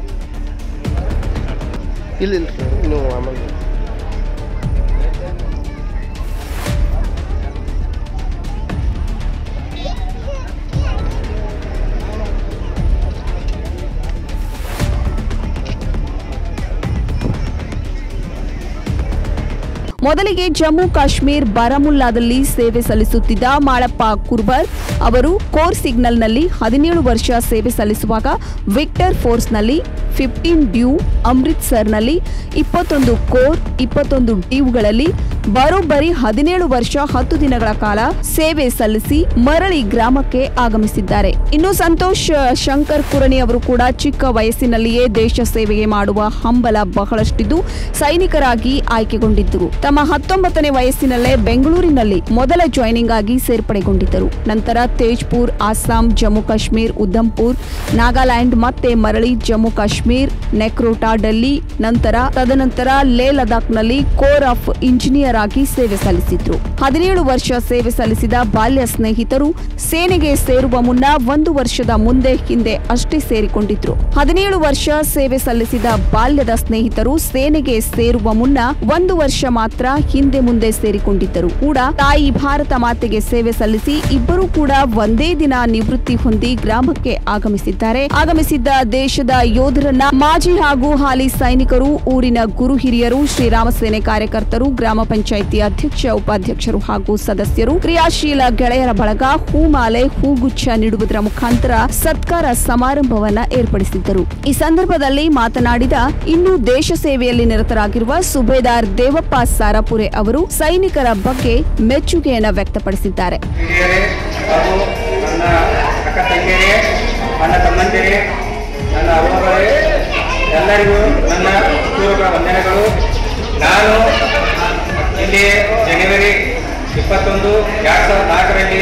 ಇಲ್ಲ ಇಲ್ಲ ನೀವು ಆಮೇಲೆ ಮೊದಲಿಗೆ ಜಮ್ಮು ಕಾಶ್ಮೀರ್ ಬಾರಾಮುಲ್ಲಾದಲ್ಲಿ ಸೇವೆ ಸಲ್ಲಿಸುತ್ತಿದ್ದ ಮಾಳಪ್ಪ ಕುರ್ಬರ್ ಅವರು ಕೋರ್ ಸಿಗ್ನಲ್ನಲ್ಲಿ ಹದಿನೇಳು ವರ್ಷ ಸೇವೆ ಸಲ್ಲಿಸುವಾಗ ವಿಕ್ಟರ್ ಫೋರ್ಸ್ನಲ್ಲಿ ಫಿಫ್ಟೀನ್ ಡ್ಯೂ ಅಮೃತ್ಸರ್ನಲ್ಲಿ ಇಪ್ಪತ್ತೊಂದು ಕೋರ್ ಇಪ್ಪತ್ತೊಂದು ಡ್ಯೂಗಳಲ್ಲಿ ಬರೋಬ್ಬರಿ ಹದಿನೇಳು ವರ್ಷ ಹತ್ತು ದಿನಗಳ ಕಾಲ ಸೇವೆ ಸಲ್ಲಿಸಿ ಮರಳಿ ಗ್ರಾಮಕ್ಕೆ ಆಗಮಿಸಿದ್ದಾರೆ ಇನ್ನು ಸಂತೋಷ್ ಶಂಕರ್ ಕುರಣಿ ಅವರು ಕೂಡ ಚಿಕ್ಕ ವಯಸ್ಸಿನಲ್ಲಿಯೇ ದೇಶ ಸೇವೆಗೆ ಮಾಡುವ ಹಂಬಲ ಬಹಳಷ್ಟಿದ್ದು ಸೈನಿಕರಾಗಿ ಆಯ್ಕೆಗೊಂಡಿದ್ದರು ತಮ್ಮ ಹತ್ತೊಂಬತ್ತನೇ ವಯಸ್ಸಿನಲ್ಲೇ ಬೆಂಗಳೂರಿನಲ್ಲಿ ಮೊದಲ ಜಾಯ್ನಿಂಗ್ ಆಗಿ ಸೇರ್ಪಡೆಗೊಂಡಿದ್ದರು ನಂತರ ತೇಜ್ಪುರ್ ಅಸ್ಸಾಂ ಜಮ್ಮು ಕಾಶ್ಮೀರ್ ಉಧಂಪುರ್ ನಾಗಾಲ್ಯಾಂಡ್ ಮತ್ತೆ ಮರಳಿ ಜಮ್ಮು ಕಾಶ್ಮೀರ್ ನೆಕ್ರೋಟಾ ಡೆಲ್ಲಿ ನಂತರ ತದನಂತರ ಲೇ ಲದಾಖ್ನಲ್ಲಿ ಕೋರ್ ಆಫ್ ಇಂಜಿನಿಯರ್ ಆಗಿ ಸೇವೆ ಸಲ್ಲಿಸಿದ್ರು ಹದಿನೇಳು ವರ್ಷ ಸೇವೆ ಸಲ್ಲಿಸಿದ ಬಾಲ್ಯ ಸ್ನೇಹಿತರು ಸೇನೆಗೆ ಸೇರುವ ಮುನ್ನ ಒಂದು ವರ್ಷದ ಮುಂದೆ ಹಿಂದೆ ಅಷ್ಟೇ ಸೇರಿಕೊಂಡಿದ್ರು ಹದಿನೇಳು ವರ್ಷ ಸೇವೆ ಸಲ್ಲಿಸಿದ ಬಾಲ್ಯದ ಸ್ನೇಹಿತರು ಸೇನೆಗೆ ಸೇರುವ ಮುನ್ನ ಒಂದು ವರ್ಷ ಮಾತ್ರ ಹಿಂದೆ ಮುಂದೆ ಸೇರಿಕೊಂಡಿದ್ದರು ಕೂಡ ತಾಯಿ ಭಾರತ ಮಾತೆಗೆ ಸೇವೆ ಸಲ್ಲಿಸಿ ಇಬ್ಬರೂ ಕೂಡ ಒಂದೇ ದಿನ ನಿವೃತ್ತಿ ಹೊಂದಿ ಗ್ರಾಮಕ್ಕೆ ಆಗಮಿಸಿದ್ದಾರೆ ಆಗಮಿಸಿದ್ದ ದೇಶದ ಯೋಧರನ್ನ ಮಾಜಿ ಹಾಗೂ ಹಾಲಿ ಸೈನಿಕರು ಊರಿನ ಗುರು ಹಿರಿಯರು ಶ್ರೀರಾಮ ಸೇನೆ ಕಾರ್ಯಕರ್ತರು ಗ್ರಾಮ ಪಂಚಾಯಿತಿ ಅಧ್ಯಕ್ಷ ಉಪಾಧ್ಯಕ್ಷರು ಹಾಗೂ ಸದಸ್ಯರು ಕ್ರಿಯಾಶೀಲ ಗೆಳೆಯರ ಬಳಗ ಹೂಮಾಲೆ ಹೂಗುಚ್ಛ ನೀಡುವುದರ ಮುಖಾಂತರ ಸತ್ಕಾರ ಸಮಾರಂಭವನ್ನ ಏರ್ಪಡಿಸಿದ್ದರು ಈ ಸಂದರ್ಭದಲ್ಲಿ ಮಾತನಾಡಿದ ಇನ್ನು ದೇಶ ಸೇವೆಯಲ್ಲಿ ನಿರತರಾಗಿರುವ ಸುಬೇದಾರ್ ದೇವಪ್ಪ ಸಾರಾಪುರೆ ಅವರು ಸೈನಿಕರ ಬಗ್ಗೆ ಮೆಚ್ಚುಗೆಯನ್ನ ವ್ಯಕ್ತಪಡಿಸಿದ್ದಾರೆ ಹಿರಿಯರೇ ಹಾಗೂ ನನ್ನ ಅಕ್ಕ ತಂಗಿಯರೇ ನನ್ನ ತಮ್ಮಂದಿರೇ ನನ್ನ ಅವ್ವಗಳೇ ಎಲ್ಲರಿಗೂ ನನ್ನ ಪೂರ್ವಕ ವಂದನೆಗಳು ನಾನು ಇಲ್ಲಿ ಜನವರಿ ಇಪ್ಪತ್ತೊಂದು ಎರಡು ಸಾವಿರದ ನಾಲ್ಕರಲ್ಲಿ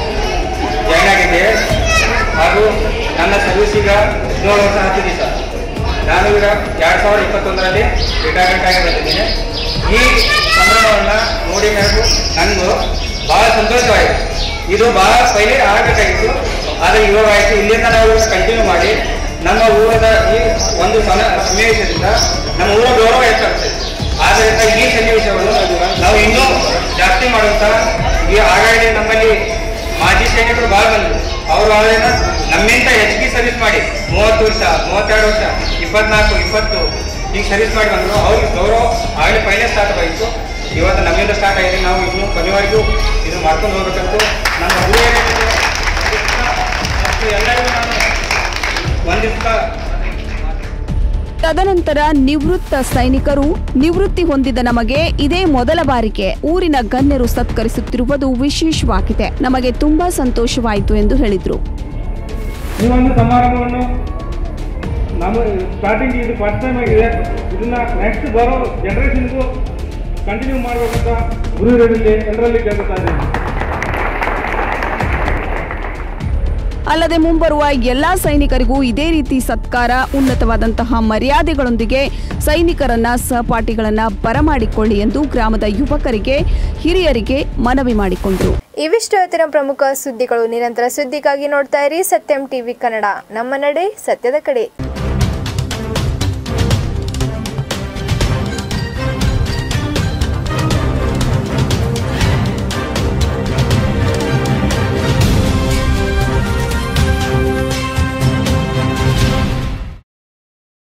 ಜಾಯ್ನ್ ಆಗಿದ್ದೆ ಹಾಗೂ ನನ್ನ ಸರ್ವಿಸ್ ಈಗ ಹದಿನೇಳು ವರ್ಷ ಹತ್ತು ದಿವಸ ನಾನು ಈಗ ಎರಡು ಸಾವಿರದ ಇಪ್ಪತ್ತೊಂದರಲ್ಲಿ ರಿಟೈರ್ಮೆಂಟ್ ಆಗಿ ಬಂದಿದ್ದೇನೆ ಈ ಸಂಭ್ರಮವನ್ನು ನೋಡಿ ನನಗೂ ನನಗೂ ಭಾಳ ಸಂತೋಷವಾಯಿತು ಇದು ಭಾಳ ಪೈಲೆ ಆಗಬೇಕಾಗಿತ್ತು ಆದರೆ ಇವಾಗ ಆಯಿತು ಇಲ್ಲಿಂದ ನಾವು ಕಂಟಿನ್ಯೂ ಮಾಡಿ ನಮ್ಮ ಊರದ ಈ ಒಂದು ಸಮ ಸನ್ನಿವೇಶದಿಂದ ನಮ್ಮ ಊರ ಗೌರವ ಹೆಚ್ಚಾಗ್ತದೆ ಆದ್ದರಿಂದ ಈ ಸನ್ನಿವೇಶವನ್ನು ನಾವು ಇನ್ನೂ ಜಾಸ್ತಿ ಮಾಡುವಂತ ಈ ಆಗಾಗ ನಮ್ಮಲ್ಲಿ ಮಾಜಿ ಸೈನಿಕರು ಭಾಳ ಬಂದರು ಅವರು ಅವರನ್ನ ನಮ್ಮಿಂದ ಹೆಚ್ಚಿಗೆ ಸರ್ವಿಸ್ ಮಾಡಿ ಮೂವತ್ತು ವರ್ಷ ಮೂವತ್ತೆರಡು ವರ್ಷ ಇಪ್ಪತ್ನಾಲ್ಕು ಇಪ್ಪತ್ತು ಈಗ ಸರ್ವಿಸ್ ಮಾಡಿ ಬಂದರು ಅವ್ರಿಗೆ ಗೌರವ ಆಗಲೇ ಪೈಲೆ ಸ್ಟಾರ್ಟ್ ಆಯಿತು ಇವತ್ತು ನಮ್ಮಿಂದ ಸ್ಟಾರ್ಟ್ ಆಗಿದೆ ನಾವು ಇನ್ನೂ ಕೊನೆವರೆಗೂ ಇದು ಮಾಡ್ಕೊಂಡು ಹೋಗ್ಬೇಕಂತ ನಮ್ಮ ಗುರು ಏನಿದೆ ಮತ್ತು ಎಲ್ಲರಿಗೂ ನಾನು ಒಂದಿವ್ಸ ತದನಂತರ ನಿವೃತ್ತ ಸೈನಿಕರು ನಿವೃತ್ತಿ ಹೊಂದಿದ ನಮಗೆ ಇದೇ ಮೊದಲ ಬಾರಿಗೆ ಊರಿನ ಗಣ್ಯರು ಸತ್ಕರಿಸುತ್ತಿರುವುದು ವಿಶೇಷವಾಗಿದೆ ನಮಗೆ ತುಂಬಾ ಸಂತೋಷವಾಯಿತು ಎಂದು ಹೇಳಿದರು ಈ ಒಂದು ಸಮಾರಂಭವನ್ನು ನಮ್ಮ ಸ್ಟಾರ್ಟಿಂಗ್ ಇದು ಫಸ್ಟ್ ಟೈಮ್ ಆಗಿದೆ ಇದನ್ನ ನೆಕ್ಸ್ಟ್ ಬರೋ ಜನರೇಷನ್ಗೂ ಕಂಟಿನ್ಯೂ ಮಾಡಬೇಕಂತ ಗುರುವಿರಲ್ಲಿ ಎಲ್ಲರಲ್ಲಿ ಕೇಳ್ತಾ ಇದ್ದೀನಿ ಅಲ್ಲದೆ ಮುಂಬರುವ ಎಲ್ಲಾ ಸೈನಿಕರಿಗೂ ಇದೇ ರೀತಿ ಸತ್ಕಾರ ಉನ್ನತವಾದಂತಹ ಮರ್ಯಾದೆಗಳೊಂದಿಗೆ ಸೈನಿಕರನ್ನ ಸಹಪಾಠಿಗಳನ್ನ ಬರಮಾಡಿಕೊಳ್ಳಿ ಎಂದು ಗ್ರಾಮದ ಯುವಕರಿಗೆ ಹಿರಿಯರಿಗೆ ಮನವಿ ಮಾಡಿಕೊಂಡರು ಇವಿಷ್ಟು ಇವತ್ತಿನ ಪ್ರಮುಖ ಸುದ್ದಿಗಳು ನಿರಂತರ ಸುದ್ದಿಗಾಗಿ ನೋಡ್ತಾ ಇರಿ ಸತ್ಯಂ ಟಿವಿ ಕನ್ನಡ ನಮ್ಮ ನಡೆ ಸತ್ಯದ ಕಡೆ